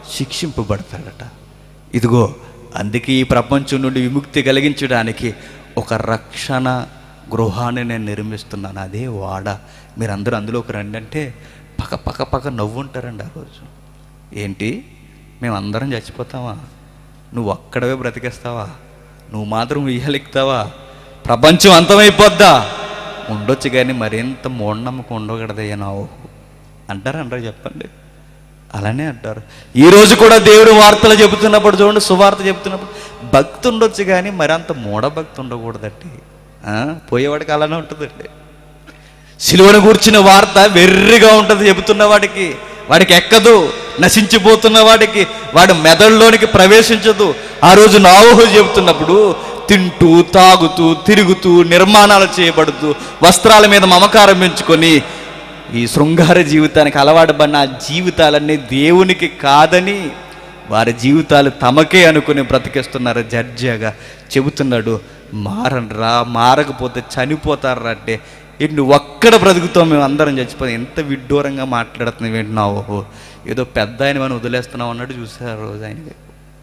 శిక్షింపబడతాడట ఇదిగో అందుకే ఈ ప్రపంచం నుండి విముక్తి కలిగించడానికి ఒక రక్షణ గృహాన్ని నేను నిర్మిస్తున్నాను అదే వాడ మీరందరూ అందులోకి రండి అంటే పక్క పక్క పక్క నవ్వుంటారండి ఆ రోజు ఏంటి మేమందరం చచ్చిపోతావా నువ్వు అక్కడవే బ్రతికేస్తావా నువ్వు మాత్రం ఉయ్యాలెక్కుతావా ప్రపంచం అంతమైపోద్దా ఉండొచ్చు కానీ మరింత మూఢనమ్మకం ఉండకూడదయ్యా నావు అంటారా అంటారు చెప్పండి అలానే అంటారు ఈ రోజు కూడా దేవుడు వార్తలు చెబుతున్నప్పుడు చూడండి సువార్త చెబుతున్నప్పుడు భక్తి ఉండొచ్చు కానీ మరంత మూఢ భక్తి ఉండకూడదండి ఆ, పోయేవాడికి అలానే ఉంటుందండి సిలువను కూర్చిన వార్త వెర్రిగా ఉంటుంది చెబుతున్న వాడికి వాడికి ఎక్కదు నశించిపోతున్న వాడికి వాడి మెదడులోనికి ప్రవేశించదు ఆ రోజు నావోహు చెబుతున్నప్పుడు తింటూ తాగుతూ తిరుగుతూ నిర్మాణాలు చేయబడుతూ వస్త్రాల మీద మమకారం పెంచుకొని ఈ శృంగార జీవితానికి అలవాటు పడిన ఆ జీవితాలన్నీ దేవునికి కాదని వారి జీవితాలు తమకే అనుకుని బ్రతికేస్తున్నారు జడ్జిగా చెబుతున్నాడు మారనరా మారకపోతే చనిపోతారా అంటే ఏంటి నువ్వు ఒక్కడ బ్రతుకుతావు మేము అందరం చచ్చిపోతాం ఎంత విడ్డూరంగా మాట్లాడుతున్నావు ఏంటున్నావు ఏదో పెద్ద ఆయన మనం వదిలేస్తున్నావు అన్నట్టు చూసారు రోజు ఆయన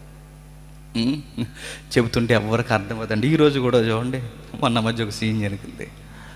ఉమ్, చెబుతుంటే ఎవరికి అర్థమవుతుంది ఈ రోజు కూడా చూడండి మొన్న మధ్య ఒక సీన్ జరిగింది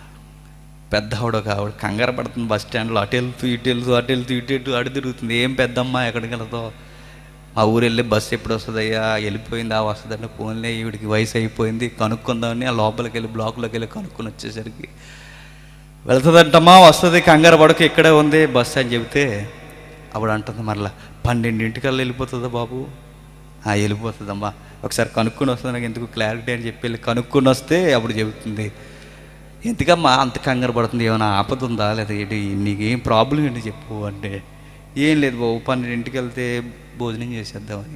పెద్ద ఆవిడ ఒక ఆవిడ కంగారు పడుతుంది బస్ స్టాండ్లో అటు వెళ్తూ ఇటు వెళ్తూ అటు వెళ్తూ ఇటు ఇటు అటు తిరుగుతుంది ఏం పెద్దమ్మ ఎక్కడికి వెళ్తావు మా ఊరు వెళ్ళి బస్సు ఎప్పుడు వస్తుందయ్యా వెళ్ళిపోయింది ఆ వస్తుందంటే ఫోన్లే ఈవిడికి వయసు అయిపోయింది కనుక్కుందామని ఆ లోపలికి వెళ్ళి బ్లాక్లోకి వెళ్ళి కనుక్కొని వచ్చేసరికి వెళ్తుందంటమ్మా వస్తుంది కంగారు పడక ఇక్కడే ఉంది బస్సు అని చెబితే అప్పుడు అంటుంది మరలా పన్నెండింటికల్లా వెళ్ళిపోతుందా బాబు ఆ వెళ్ళిపోతుందమ్మా ఒకసారి కనుక్కొని వస్తుంది నాకు ఎందుకు క్లారిటీ అని చెప్పి వెళ్ళి కనుక్కొని వస్తే అప్పుడు చెబుతుంది ఎందుకమ్మా అంత కంగారు పడుతుంది ఏమైనా ఆపద ఉందా లేదా ఏంటి నీకేం ప్రాబ్లం ఏంటి చెప్పు అంటే ఏం లేదు బాబు పన్నెండింటికి వెళ్తే భోజనం చేసేద్దామని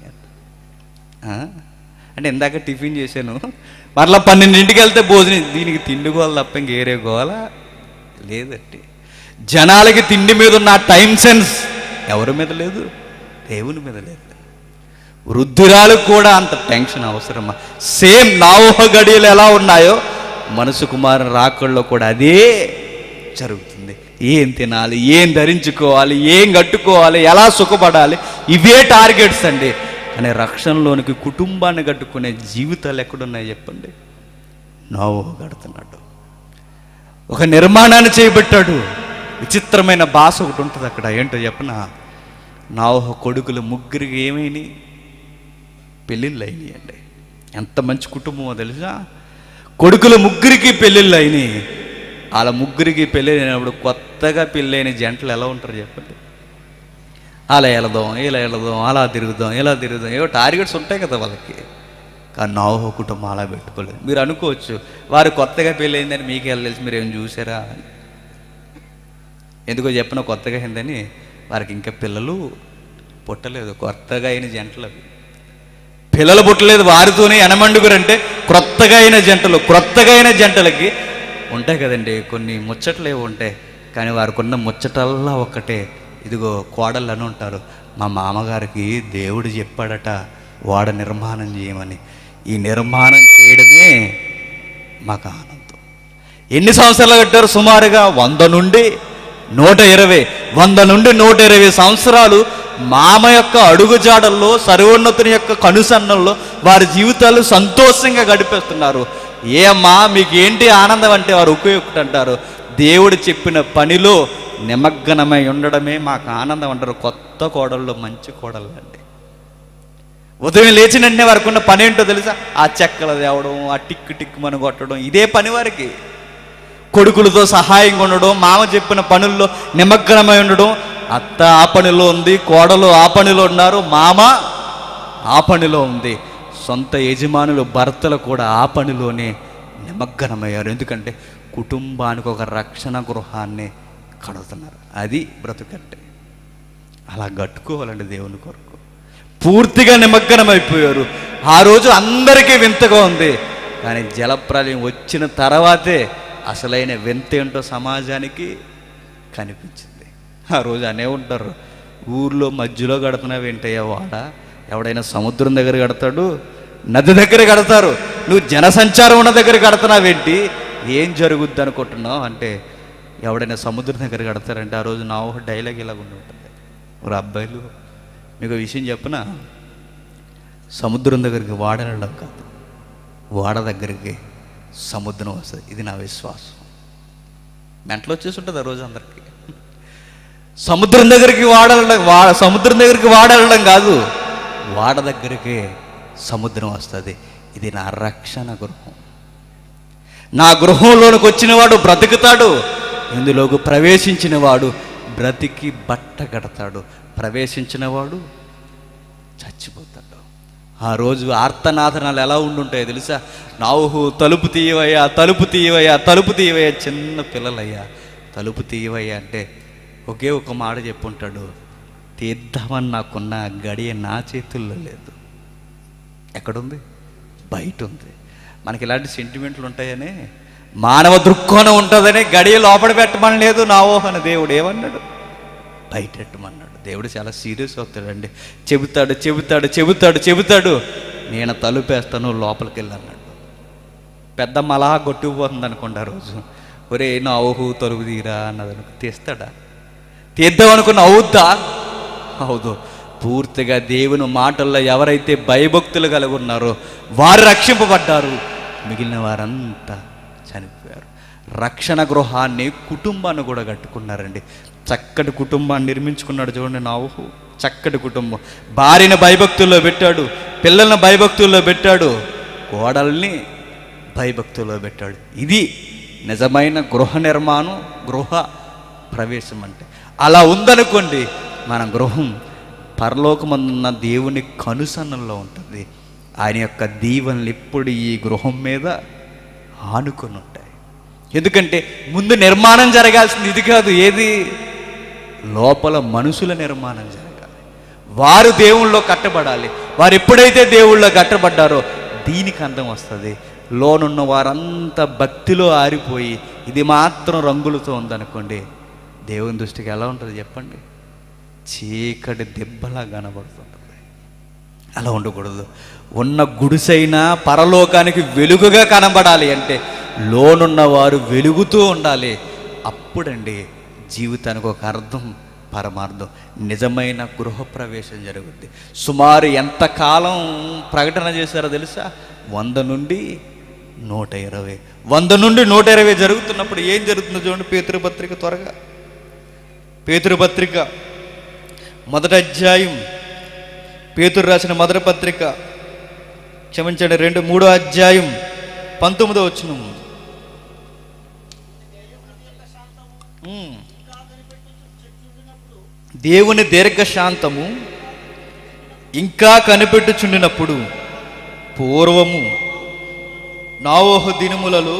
ఆ? అంటే ఇందాక టిఫిన్ చేశాను మరలా పన్నెండింటికి వెళ్తే భోజనం దీనికి తిండి గోల తప్ప ఇంకేరే గోల లేదండి జనాలకి తిండి మీద ఉన్న టైం సెన్స్ ఎవరి మీద లేదు దేవుని మీద లేదు వృద్ధురాలకు కూడా అంత టెన్షన్ అవసరమా సేమ్ నావోహ గడియలు ఎలా ఉన్నాయో మనసు కుమారు రాకల్లో కూడా అదే జరుగుతుంది ఏం తినాలి ఏం ధరించుకోవాలి ఏం కట్టుకోవాలి ఎలా సుఖపడాలి ఇవే టార్గెట్స్ అండి కానీ రక్షణలోనికి కుటుంబాన్ని కట్టుకునే జీవితాలు ఎక్కడున్నాయి చెప్పండి నోవహు కడుతున్నాడు ఒక నిర్మాణాన్ని చేయబెట్టాడు విచిత్రమైన భాష ఒకటి ఉంటుంది అక్కడ ఏంటో చెప్పన నావహ కొడుకులు ముగ్గురికి ఏమైనాయి పెళ్ళిళ్ళు అయినాయి అండి ఎంత మంచి కుటుంబమో తెలుసా కొడుకులు ముగ్గురికి పెళ్ళిళ్ళు అయినాయి వాళ్ళ ముగ్గురికి పెళ్ళి అయినప్పుడు కొత్తగా పెళ్ళైన జంటలు ఎలా ఉంటారు చెప్పండి అలా వెళదాం ఇలా వెళదాం అలా తిరుగుదాం ఇలా తిరుగుదాం ఏవో టార్గెట్స్ ఉంటాయి కదా వాళ్ళకి కానీ నావహ కుటుంబం అలా పెట్టుకోలేదు మీరు అనుకోవచ్చు వారు కొత్తగా పెళ్ళయిందని మీకు ఎలా తెలుసు మీరు ఏం చూసారా అని ఎందుకో చెప్పిన కొత్తగా అయిందని వారికి ఇంకా పిల్లలు పుట్టలేదు కొత్తగా అయిన జంటలు అవి పిల్లలు పుట్టలేదు వారితోనే ఎనమండుగురు అంటే క్రొత్తగా అయిన జంటలు క్రొత్తగా అయిన జంటలకి ఉంటాయి కదండి కొన్ని ముచ్చట్లు ఏవో ఉంటాయి కానీ వారికి ఉన్న ముచ్చటల్లా ఒక్కటే ఇదిగో కోడళ్ళు అని ఉంటారు మా మామగారికి దేవుడు చెప్పాడట వాడ నిర్మాణం చేయమని ఈ నిర్మాణం చేయడమే మాకు ఆనందం ఎన్ని సంవత్సరాలు కట్టారు సుమారుగా వంద నుండి నూట ఇరవై వంద నుండి నూట ఇరవై సంవత్సరాలు మామ యొక్క అడుగుజాడల్లో సర్వోన్నతుని యొక్క కనుసన్నల్లో వారి జీవితాలు సంతోషంగా గడిపేస్తున్నారు ఏ అమ్మా మీకు ఏంటి ఆనందం అంటే వారు ఉపయోగం అంటారు దేవుడు చెప్పిన పనిలో నిమగ్నమై ఉండడమే మాకు ఆనందం అంటారు కొత్త కోడల్లో మంచి కోడలు అండి ఉదయం లేచిన వెంటనే వారికి ఉన్న పని ఏంటో తెలుసా ఆ చెక్కలు తేవడం ఆ టిక్కు టిక్కు మన కొట్టడం ఇదే పని వారికి కొడుకులతో సహాయంగా ఉండడం మామ చెప్పిన పనుల్లో నిమగ్నమై ఉండడం అత్త ఆ పనిలో ఉంది కోడలు ఆ పనిలో ఉన్నారు మామ ఆ పనిలో ఉంది సొంత యజమానులు భర్తలు కూడా ఆ పనిలోనే నిమగ్నమయ్యారు ఎందుకంటే కుటుంబానికి ఒక రక్షణ గృహాన్ని కడుతున్నారు అది బ్రతుకంటే అలా కట్టుకోవాలండి దేవుని కొరకు పూర్తిగా నిమగ్నమైపోయారు ఆ రోజు అందరికీ వింతగా ఉంది కానీ జలప్రలయం వచ్చిన తర్వాతే అసలైన వింత ఏంటో సమాజానికి కనిపించింది ఆ రోజు అనే ఉంటారు ఊర్లో మధ్యలో కడుతున్నావు ఏంటయ్యా వాడ ఎవడైనా సముద్రం దగ్గర కడతాడు నది దగ్గర కడతారు నువ్వు జనసంచారం ఉన్న దగ్గర కడుతున్నావేంటి ఏం జరుగుద్ది అనుకుంటున్నావు అంటే ఎవడైనా సముద్రం దగ్గర కడతారంటే ఆ రోజు నా ఒక డైలాగ్ ఇలాగ ఉండి ఉంటుంది ఒక అబ్బాయిలు మీకు ఒక విషయం చెప్పనా సముద్రం దగ్గరికి వాడ వెళ్ళడం కాదు వాడ దగ్గరికి సముద్రం వస్తుంది ఇది నా విశ్వాసం మెంటలో వచ్చేసి ఉంటుంది ఆ రోజు అందరికీ సముద్రం దగ్గరికి వాడడం వా సముద్రం దగ్గరికి వాడడం కాదు వాడ దగ్గరికి సముద్రం వస్తుంది ఇది నా రక్షణ గృహం నా గృహంలోనికి వచ్చినవాడు బ్రతుకుతాడు ఇందులోకి ప్రవేశించిన వాడు బ్రతికి బట్ట కడతాడు ప్రవేశించిన వాడు చచ్చిపోతాడు ఆ రోజు ఆర్తనాథనాలు ఎలా ఉండుంటాయో తెలుసా నావుహు తలుపు తీయవయ్యా తలుపు తీయవయ్యా తలుపు తీయవయ్యా చిన్న పిల్లలయ్యా తలుపు తీయవయ్యా అంటే ఒకే ఒక మాట చెప్పుంటాడు తీద్దామని నాకున్న గడియ నా చేతుల్లో లేదు ఎక్కడుంది బయట ఉంది మనకి ఇలాంటి సెంటిమెంట్లు ఉంటాయని మానవ దృక్కోణం ఉంటుందని గడియ లోపల పెట్టమని లేదు నా ఊహన దేవుడు ఏమన్నాడు బయట పెట్టమన్నాడు దేవుడు చాలా సీరియస్ అవుతాడండి చెబుతాడు చెబుతాడు చెబుతాడు చెబుతాడు నేను తలుపేస్తాను లోపలికి వెళ్ళి అన్నాడు పెద్దమ్మ అలా కొట్టుకుపోతుంది అనుకోండి ఆ రోజు ఒరే నా ఊహు తలుపు తీరా అన్నది అనుకో తీస్తాడా తీద్దాం అనుకున్న అవుద్దా అవుదు పూర్తిగా దేవుని మాటల్లో ఎవరైతే భయభక్తులు కలిగి ఉన్నారో వారు రక్షింపబడ్డారు మిగిలిన వారంతా చనిపోయారు రక్షణ గృహాన్ని కుటుంబాన్ని కూడా కట్టుకున్నారండి చక్కటి కుటుంబాన్ని నిర్మించుకున్నాడు చూడండి నావు చక్కటి కుటుంబం భార్యను భయభక్తుల్లో పెట్టాడు పిల్లల్ని భయభక్తుల్లో పెట్టాడు కోడల్ని భయభక్తుల్లో పెట్టాడు ఇది నిజమైన గృహ నిర్మాణం గృహ ప్రవేశం అంటే అలా ఉందనుకోండి మన గృహం పరలోకమందున్న దేవుని కనుసన్నల్లో ఉంటుంది ఆయన యొక్క దీవెనలు ఎప్పుడు ఈ గృహం మీద ఆనుకొని ఉంటాయి ఎందుకంటే ముందు నిర్మాణం జరగాల్సింది ఇది కాదు ఏది లోపల మనుషుల నిర్మాణం జరగాలి వారు దేవుళ్ళలో కట్టబడాలి వారు ఎప్పుడైతే దేవుళ్ళో కట్టబడ్డారో దీనికి అందం వస్తుంది లోనున్న వారంతా భక్తిలో ఆరిపోయి ఇది మాత్రం రంగులతో ఉందనుకోండి దేవుని దృష్టికి ఎలా ఉంటుంది చెప్పండి చీకటి దెబ్బలా కనబడుతుంటుంది అలా ఉండకూడదు ఉన్న గుడిసైనా పరలోకానికి వెలుగుగా కనబడాలి అంటే లోనున్న వారు వెలుగుతూ ఉండాలి అప్పుడండి జీవితానికి ఒక అర్థం పరమార్థం నిజమైన గృహప్రవేశం జరుగుద్ది సుమారు ఎంతకాలం ప్రకటన చేశారో తెలుసా వంద నుండి నూట ఇరవై వంద నుండి నూట ఇరవై జరుగుతున్నప్పుడు ఏం జరుగుతుందో చూడండి పేతృపత్రిక త్వరగా పేతృపత్రిక మొదటి అధ్యాయం పేతురు రాసిన మొదటి పత్రిక క్షమించండి రెండు మూడో అధ్యాయం పంతొమ్మిదో వచ్చిన దేవుని దీర్ఘశాంతము ఇంకా కనిపెట్టుచుండినప్పుడు పూర్వము నావోహ దినములలో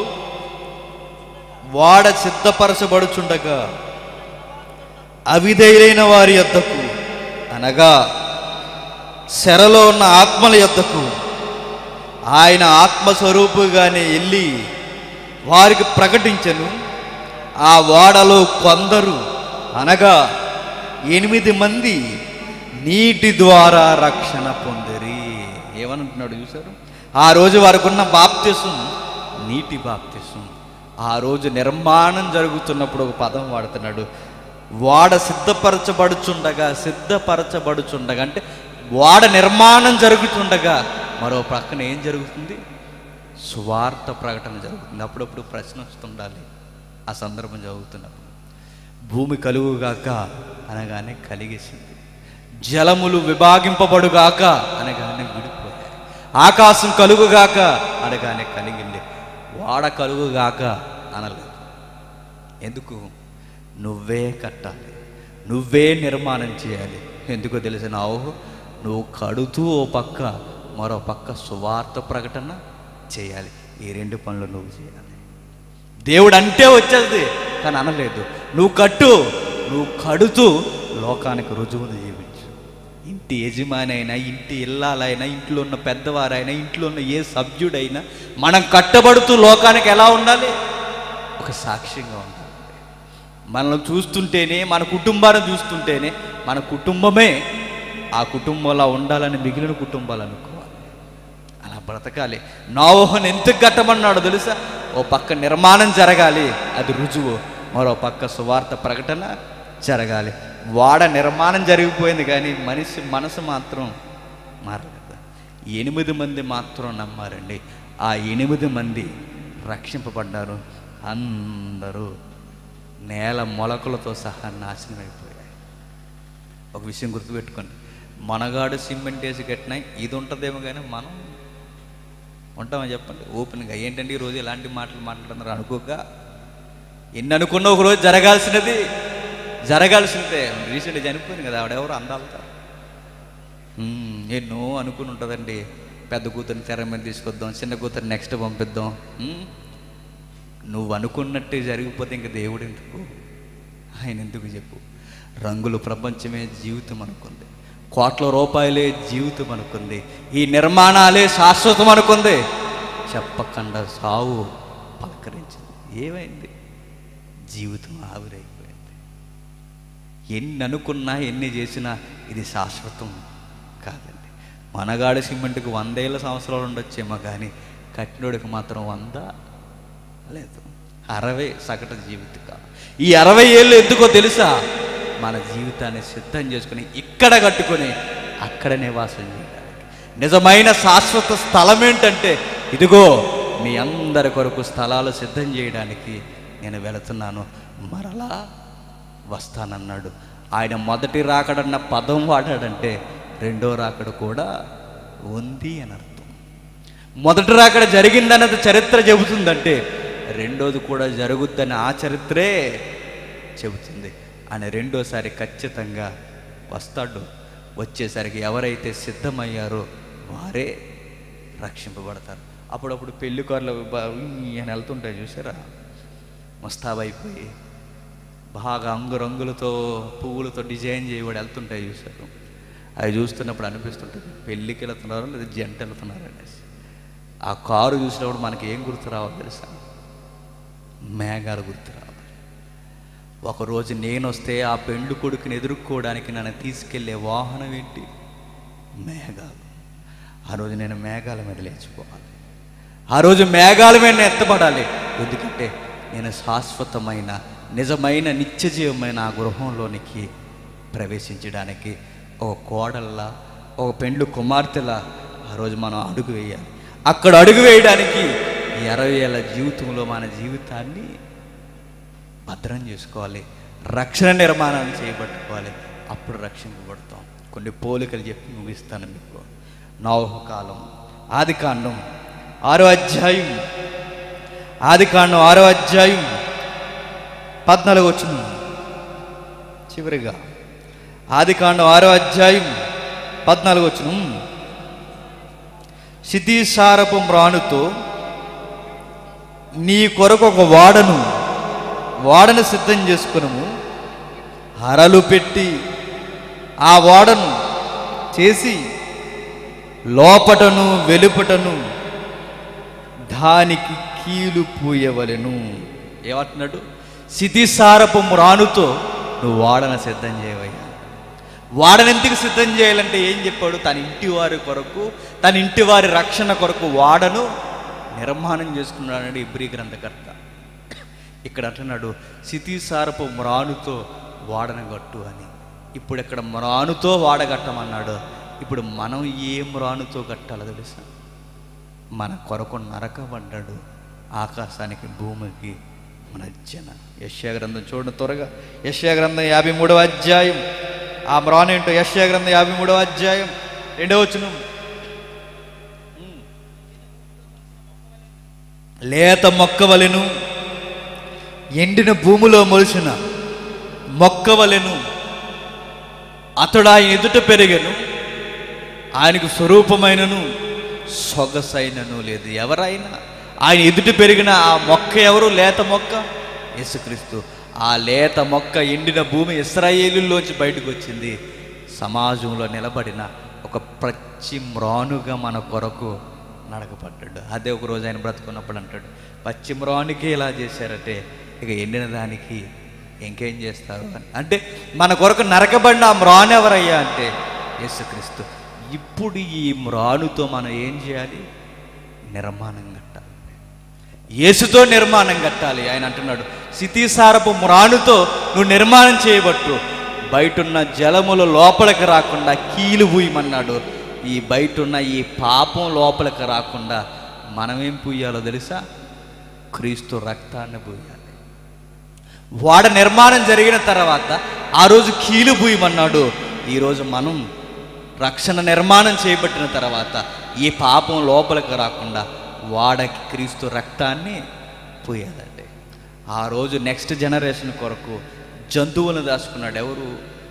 వాడ సిద్ధపరచబడుచుండగా అవిధేయులైన వారి యొద్దకు అనగా శరలో ఉన్న ఆత్మల యొద్దకు ఆయన ఆత్మస్వరూపుగానే వెళ్ళి వారికి ప్రకటించను ఆ వాడలో కొందరు అనగా ఎనిమిది మంది నీటి ద్వారా రక్షణ పొందిరి ఏమనంటున్నాడు చూసారు ఆ రోజు వారికి ఉన్న బాప్తిసం నీటి బాప్తిసం ఆ రోజు నిర్మాణం జరుగుతున్నప్పుడు ఒక పదం వాడుతున్నాడు వాడ సిద్ధపరచబడుచుండగా సిద్ధపరచబడుచుండగా అంటే వాడ నిర్మాణం జరుగుతుండగా మరో ప్రక్కన ఏం జరుగుతుంది సువార్త ప్రకటన జరుగుతుంది అప్పుడప్పుడు ప్రశ్న వస్తుండాలి ఆ సందర్భం జరుగుతున్నప్పుడు భూమి కలుగుగాక అనగానే కలిగేసింది జలములు విభాగింపబడుగాక అనగానే విడిపోయాయి ఆకాశం కలుగుగాక అనగానే కలిగింది వాడ కలుగుగాక అనలేదు ఎందుకు నువ్వే కట్టాలి నువ్వే నిర్మాణం చేయాలి ఎందుకో తెలిసిన ఓహో నువ్వు కడుతూ ఓ పక్క మరో పక్క సువార్త ప్రకటన చేయాలి ఈ రెండు పనులు నువ్వు చేయాలి దేవుడు అంటే వచ్చేది కానీ అనలేదు నువ్వు కట్టు నువ్వు కడుతూ లోకానికి రుజువును జీవించు ఇంటి యజమాని అయినా ఇంటి ఇల్లాలైనా ఇంట్లో ఉన్న పెద్దవారైనా ఇంట్లో ఉన్న ఏ సభ్యుడైనా మనం కట్టబడుతూ లోకానికి ఎలా ఉండాలి ఒక సాక్ష్యంగా ఉండాలి మనల్ని చూస్తుంటేనే మన కుటుంబాన్ని చూస్తుంటేనే మన కుటుంబమే ఆ కుటుంబంలో ఉండాలని మిగిలిన కుటుంబాలు అనుకోవాలి అలా బ్రతకాలి నోవహుని ఎందుకు కట్టమన్నాడు తెలుసా ఓ పక్క నిర్మాణం జరగాలి అది రుజువు మరో పక్క సువార్త ప్రకటన జరగాలి వాడ నిర్మాణం జరిగిపోయింది కానీ మనిషి మనసు మాత్రం మారలేదు ఎనిమిది మంది మాత్రం నమ్మారండి ఆ ఎనిమిది మంది రక్షింపబడ్డారు అందరూ నేల మొలకలతో సహా నాశనం అయిపోయాయి ఒక విషయం గుర్తుపెట్టుకోండి మనగాడు సిమెంట్ వేసి కట్టినా ఇది ఉంటుందేమో కానీ మనం ఉంటామని చెప్పండి ఓపెన్గా ఏంటంటే ఈరోజు ఇలాంటి మాటలు మాట్లాడుతున్నారు అనుకోక ఎన్ని అనుకున్నా ఒక రోజు జరగాల్సినది జరగాల్సిందే రీసెంట్గా చనిపోయింది కదా ఆవిడెవరు అందాలతో మ్మ్, ఎన్నో అనుకుని ఉంటుందండి పెద్ద కూతురిని తెర మీద తీసుకొద్దాం చిన్న కూతురు నెక్స్ట్ పంపిద్దాం మ్మ్? నువ్వు అనుకున్నట్టే జరిగిపోతే ఇంక దేవుడు ఎందుకు ఆయన ఎందుకు చెప్పు రంగుల ప్రపంచమే జీవితం అనుకుంది కోట్ల రూపాయలే జీవితం అనుకుంది ఈ నిర్మాణాలే శాశ్వతం అనుకుంది చెప్పకుండా సావు పలకరించింది ఏమైంది జీవితం ఆవిరైపోయింది ఎన్ని అనుకున్నా ఎన్ని చేసినా ఇది శాశ్వతం కాదండి మనగాడి సిమెంట్కి వందేళ్ళ సంవత్సరాలు ఉండొచ్చేమో కానీ కట్టినోడికి మాత్రం వంద లేదు అరవై సగటు జీవితకాలం ఈ అరవై ఏళ్ళు ఎందుకో తెలుసా మన జీవితాన్ని సిద్ధం చేసుకుని ఇక్కడ కట్టుకొని అక్కడ నివాసం చేయడానికి నిజమైన శాశ్వత స్థలం ఏంటంటే ఇదిగో మీ అందరి కొరకు స్థలాలు సిద్ధం చేయడానికి నేను వెళుతున్నాను మరలా వస్తానన్నాడు ఆయన మొదటి రాకడన్న పదం వాడాడంటే రెండో రాకడ కూడా ఉంది అని అర్థం మొదటి రాకడ జరిగిందన్నది చరిత్ర చెబుతుందంటే రెండోది కూడా జరుగుద్దని ఆ చరిత్రే చెబుతుంది ఆయన రెండోసారి ఖచ్చితంగా వస్తాడు వచ్చేసరికి ఎవరైతే సిద్ధమయ్యారో వారే రక్షింపబడతారు అప్పుడప్పుడు పెళ్లి కార్లు అని వెళ్తుంటాయి చూసారా ముస్తాబైపోయి బాగా అంగురంగులతో పువ్వులతో డిజైన్ చేయబడి వెళ్తుంటాయి చూసారు అవి చూస్తున్నప్పుడు అనిపిస్తుంటుంది పెళ్ళికి వెళ్తున్నారు లేదా జంట వెళ్తున్నారు అనేసి ఆ కారు చూసినప్పుడు మనకి ఏం గుర్తు రావాలి తెలుసా మేఘాలు గుర్తు రావాలి ఒకరోజు నేను వస్తే ఆ పెండు కొడుకుని ఎదుర్కోవడానికి నన్ను తీసుకెళ్లే వాహనం ఏంటి మేఘాలు ఆ రోజు నేను మేఘాల మీద లేచిపోవాలి ఆ రోజు మేఘాల మీద నేను ఎత్తబడాలి ఎందుకంటే నేను శాశ్వతమైన నిజమైన నిత్యజీవమైన ఆ గృహంలోనికి ప్రవేశించడానికి ఒక కోడల్లా ఒక పెండ్లు కుమార్తెలా ఆ రోజు మనం అడుగు వేయాలి అక్కడ అడుగు వేయడానికి ఈ అరవై ఏళ్ళ జీవితంలో మన జీవితాన్ని భద్రం చేసుకోవాలి రక్షణ నిర్మాణం చేయబట్టుకోవాలి అప్పుడు రక్షింపబడతాం కొన్ని పోలికలు చెప్పి ముగిస్తాను మీకు నవహ కాలం ఆది కాండం ఆరో అధ్యాయం ఆది కాండం ఆరో అధ్యాయం పద్నాలుగు వచ్చిన చివరిగా ఆది కాండం ఆరో అధ్యాయం పద్నాలుగు వచ్చిన సిద్ధిసారపు మ్రాణుతో నీ కొరకు ఒక వాడను వాడను సిద్ధం చేసుకునము హరలు పెట్టి ఆ వాడను చేసి లోపటను వెలుపటను దానికి కీలు పూయవలెను ఏమంటున్నాడు సితిసారపు మ్రానుతో నువ్వు వాడన సిద్ధం చేయవయ్యా వాడని ఎందుకు సిద్ధం చేయాలంటే ఏం చెప్పాడు తన ఇంటి వారి కొరకు తన ఇంటి వారి రక్షణ కొరకు వాడను నిర్మాణం చేసుకున్నాడు ఇబ్రీ గ్రంథకర్త ఇక్కడ అంటున్నాడు సితిసారపు మ్రానుతో వాడనగట్టు అని ఇప్పుడు ఇక్కడ మ్రానుతో వాడగట్టమన్నాడు ఇప్పుడు మనం ఏ మ్రానుతో కట్టాలో తెలుసా మన కొరకు నరకబడ్డాడు ఆకాశానికి భూమికి మధ్యన యశ్యా గ్రంథం చూడండి త్వరగా యశ్యా గ్రంథం యాభై మూడవ అధ్యాయం ఆ మ్రాన్ ఏంటో యశ్యా గ్రంథం యాభై మూడవ అధ్యాయం రెండవ వచనం లేత మొక్కవలెను ఎండిన భూమిలో మొలిచిన మొక్కవలెను అతడు ఆయన ఎదుట పెరిగను ఆయనకు స్వరూపమైనను సొగసైనను లేదు ఎవరైనా ఆయన ఎదుట పెరిగిన ఆ మొక్క ఎవరు లేత మొక్క యేసుక్రీస్తు ఆ లేత మొక్క ఎండిన భూమి ఇస్రాయేలులోంచి బయటకు వచ్చింది సమాజంలో నిలబడిన ఒక ప్రచి మ్రానుగా మన కొరకు నడకపడ్డాడు అదే ఒక రోజు ఆయన బ్రతుకున్నప్పుడు అంటాడు పచ్చి మ్రానుకే ఇలా చేశారంటే ఇక ఎండిన దానికి ఇంకేం చేస్తారు అని అంటే మన కొరకు నరకబడిన ఆ మ్రాను ఎవరయ్యా అంటే యేసుక్రీస్తు ఇప్పుడు ఈ మ్రానుతో మనం ఏం చేయాలి నిర్మాణం కట్టాలి యేసుతో నిర్మాణం కట్టాలి ఆయన అంటున్నాడు సితిసారపు మ్రానుతో నువ్వు నిర్మాణం చేయబట్టు బయటున్న జలములు లోపలికి రాకుండా కీలు పూయమన్నాడు ఈ బయటున్న ఈ పాపం లోపలికి రాకుండా మనమేం పూయాలో తెలుసా క్రీస్తు రక్తాన్ని పూయాలి వాడ నిర్మాణం జరిగిన తర్వాత ఆ రోజు కీలు పూయమన్నాడు ఈరోజు మనం రక్షణ నిర్మాణం చేయబట్టిన తర్వాత ఈ పాపం లోపలికి రాకుండా వాడకి క్రీస్తు రక్తాన్ని పూయాలండి ఆ రోజు నెక్స్ట్ జనరేషన్ కొరకు జంతువులను దాచుకున్నాడు ఎవరు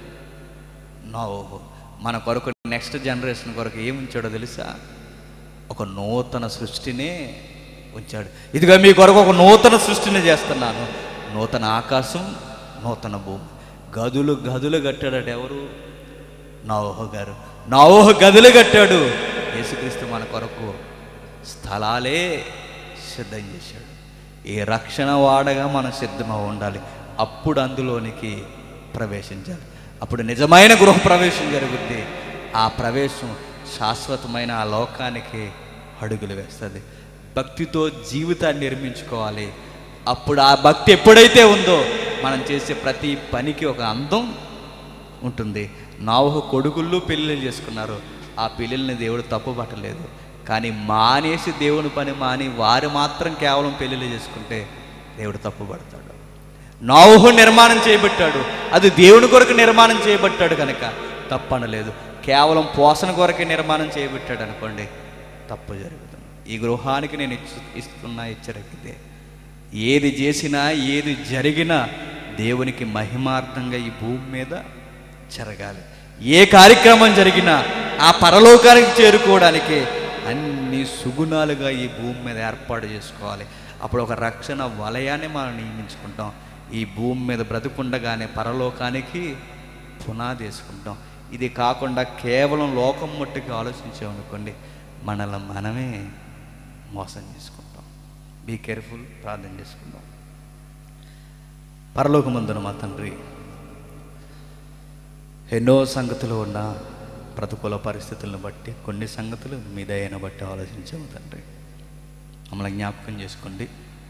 నోహు మన కొరకు నెక్స్ట్ జనరేషన్ కొరకు ఏం ఉంచాడో తెలుసా ఒక నూతన సృష్టినే ఉంచాడు ఇదిగా మీ కొరకు ఒక నూతన సృష్టిని చేస్తున్నాను నూతన ఆకాశం నూతన భూమి గదులు గదులు కట్టాడట ఎవరు నవోహ గారు నవోహ గదులు కట్టాడు యేసుక్రీస్తు మన కొరకు స్థలాలే సిద్ధం చేశాడు ఈ రక్షణ వాడగా మనం సిద్ధంగా ఉండాలి అప్పుడు అందులోనికి ప్రవేశించాలి అప్పుడు నిజమైన గృహ ప్రవేశం జరుగుద్ది ఆ ప్రవేశం శాశ్వతమైన ఆ లోకానికి అడుగులు వేస్తుంది భక్తితో జీవితాన్ని నిర్మించుకోవాలి అప్పుడు ఆ భక్తి ఎప్పుడైతే ఉందో మనం చేసే ప్రతి పనికి ఒక అందం ఉంటుంది నావహు కొడుకుళ్ళు పెళ్ళిళ్ళు చేసుకున్నారు ఆ పెళ్ళిళ్ళని దేవుడు తప్పుపట్టలేదు కానీ మానేసి దేవుని పని మాని వారు మాత్రం కేవలం పెళ్ళిళ్ళు చేసుకుంటే దేవుడు తప్పుపడతాడు నావహు నిర్మాణం చేయబట్టాడు అది దేవుని కొరకు నిర్మాణం చేయబట్టాడు కనుక తప్పనలేదు కేవలం పోషణ కొరకే నిర్మాణం చేయబట్టాడు అనుకోండి తప్పు జరుగుతుంది ఈ గృహానికి నేను ఇచ్చు ఇస్తున్న హెచ్చరిక ఇదే ఏది చేసినా ఏది జరిగినా దేవునికి మహిమార్థంగా ఈ భూమి మీద జరగాలి ఏ కార్యక్రమం జరిగినా ఆ పరలోకానికి చేరుకోవడానికి అన్ని సుగుణాలుగా ఈ భూమి మీద ఏర్పాటు చేసుకోవాలి అప్పుడు ఒక రక్షణ వలయాన్ని మనం నియమించుకుంటాం ఈ భూమి మీద బ్రతుకుండగానే పరలోకానికి పునాది వేసుకుంటాం ఇది కాకుండా కేవలం లోకం మట్టుకు ఆలోచించామనుకోండి మనల్ని మనమే మోసం చేసుకుంటాం బీ కేర్ఫుల్ ప్రార్థన చేసుకుందాం పరలోకమందున మా తండ్రి ఎన్నో సంగతులు ఉన్న ప్రతికూల పరిస్థితులను బట్టి కొన్ని సంగతులు మీ దయను బట్టి ఆలోచించాము తండ్రి మమ్మల్ని జ్ఞాపకం చేసుకోండి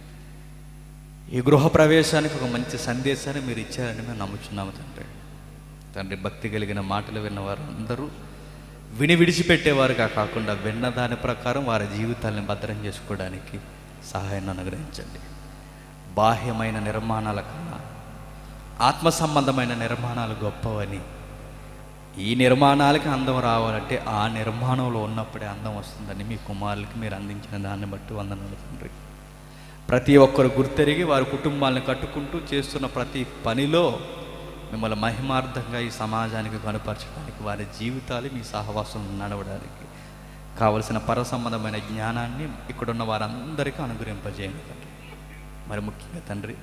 ఈ గృహ ప్రవేశానికి ఒక మంచి సందేశాన్ని మీరు ఇచ్చారని మేము నమ్ముచున్నాము తండ్రి తండ్రి భక్తి కలిగిన మాటలు విన్న వారు అందరూ విని విడిచిపెట్టేవారుగా కాకుండా విన్న దాని ప్రకారం వారి జీవితాలను భద్రం చేసుకోవడానికి సహాయాన్ని అనుగ్రహించండి బాహ్యమైన నిర్మాణాల కన్నా ఆత్మ సంబంధమైన నిర్మాణాలు గొప్పవని ఈ నిర్మాణాలకి అందం రావాలంటే ఆ నిర్మాణంలో ఉన్నప్పుడే అందం వస్తుందని మీ కుమారులకి మీరు అందించిన దాన్ని బట్టి వందనాలు తండ్రి ప్రతి ఒక్కరు గుర్తెరిగి వారి కుటుంబాలను కట్టుకుంటూ చేస్తున్న ప్రతి పనిలో మిమ్మల్ని మహిమార్థంగా ఈ సమాజానికి కనపరచడానికి వారి జీవితాలు మీ సహవాసం నడవడానికి కావలసిన పర సంబంధమైన జ్ఞానాన్ని ఇక్కడున్న వారందరికీ అనుగ్రహింపజేయండి తండ్రి మరి ముఖ్యంగా తండ్రి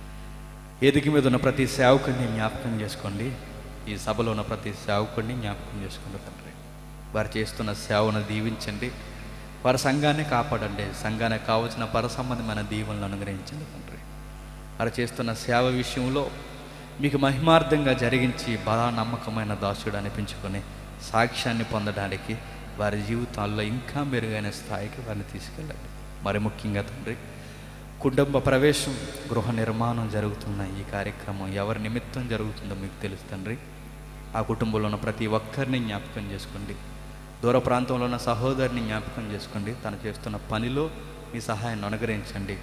ఎదిగి మీద ఉన్న ప్రతి సేవకుడిని జ్ఞాపకం చేసుకోండి ఈ సభలో ఉన్న ప్రతి సేవకుడిని జ్ఞాపకం చేసుకోండి తండ్రి వారు చేస్తున్న సేవను దీవించండి వారి సంఘాన్ని కాపాడండి సంఘానికి కావలసిన పర సంబంధమైన దీవెనలు అనుగ్రహించండి తండ్రి వారు చేస్తున్న సేవ విషయంలో మీకు మహిమార్థంగా జరిగించి బలా నమ్మకమైన దాసుడు అనిపించుకొని సాక్ష్యాన్ని పొందడానికి వారి జీవితాల్లో ఇంకా మెరుగైన స్థాయికి వారిని తీసుకెళ్ళండి మరి ముఖ్యంగా తండ్రి కుటుంబ ప్రవేశం గృహ నిర్మాణం జరుగుతున్న ఈ కార్యక్రమం ఎవరి నిమిత్తం జరుగుతుందో మీకు తెలుసు తండ్రి ఆ కుటుంబంలో ఉన్న ప్రతి ఒక్కరిని జ్ఞాపకం చేసుకోండి దూర ప్రాంతంలో ఉన్న సహోదరిని జ్ఞాపకం చేసుకోండి తను చేస్తున్న పనిలో మీ సహాయాన్ని అనుగ్రహించండి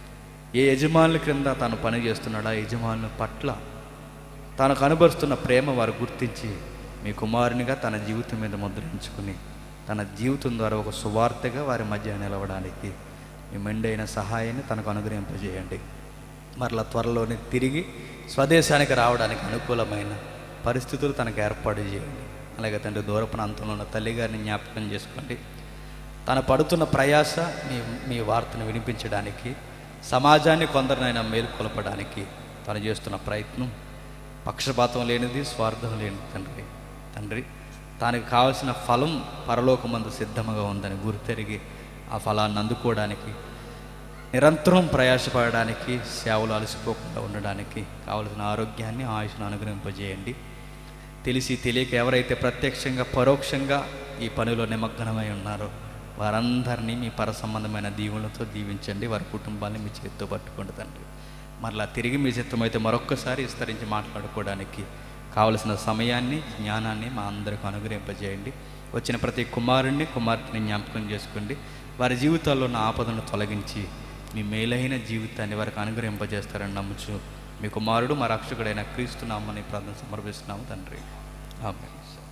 ఏ యజమానుల క్రింద తాను పని చేస్తున్నాడో ఆ యజమానుల పట్ల తాను కనబరుస్తున్న ప్రేమ వారు గుర్తించి మీ కుమారునిగా తన జీవితం మీద ముద్రించుకుని తన జీవితం ద్వారా ఒక సువార్తగా వారి మధ్య నిలవడానికి మీ మెండైన సహాయాన్ని తనకు అనుగ్రహింపజేయండి మరలా త్వరలోనే తిరిగి స్వదేశానికి రావడానికి అనుకూలమైన పరిస్థితులు తనకు ఏర్పాటు చేయండి అలాగే తండ్రి దూర ప్రాంతంలో ఉన్న తల్లిగారిని జ్ఞాపకం చేసుకోండి తను పడుతున్న ప్రయాస మీ మీ వార్తను వినిపించడానికి సమాజాన్ని కొందరినైనా మేలుకొలపడానికి తను చేస్తున్న ప్రయత్నం పక్షపాతం లేనిది స్వార్థం లేనిది తండ్రి తండ్రి తనకు కావలసిన ఫలం పరలోకమందు సిద్ధముగా ఉందని గుర్తెరిగి ఆ ఫలాన్ని అందుకోవడానికి నిరంతరం ప్రయాసపడడానికి సేవలు అలసిపోకుండా ఉండడానికి కావలసిన ఆరోగ్యాన్ని ఆయుష్ను అనుగ్రహింపజేయండి తెలిసి తెలియక ఎవరైతే ప్రత్యక్షంగా పరోక్షంగా ఈ పనిలో నిమగ్నమై ఉన్నారో వారందరినీ మీ పర సంబంధమైన దీవులతో దీవించండి వారి కుటుంబాన్ని మీ చేతితో పట్టుకోండి తండ్రి మరలా తిరిగి మీ చిత్తం అయితే మరొక్కసారి విస్తరించి మాట్లాడుకోవడానికి కావలసిన సమయాన్ని జ్ఞానాన్ని మా అందరికీ అనుగ్రహింపజేయండి వచ్చిన ప్రతి కుమారుణ్ణి కుమార్తెని జ్ఞాపకం చేసుకోండి వారి జీవితాల్లో ఉన్న ఆపదను తొలగించి మీ మేలైన జీవితాన్ని వారికి అనుగ్రహింపజేస్తారని నమ్ముచు మీ కుమారుడు మా రక్షకుడైన క్రీస్తు నామని ప్రార్థన సమర్పిస్తున్నాము తండ్రి ఆమె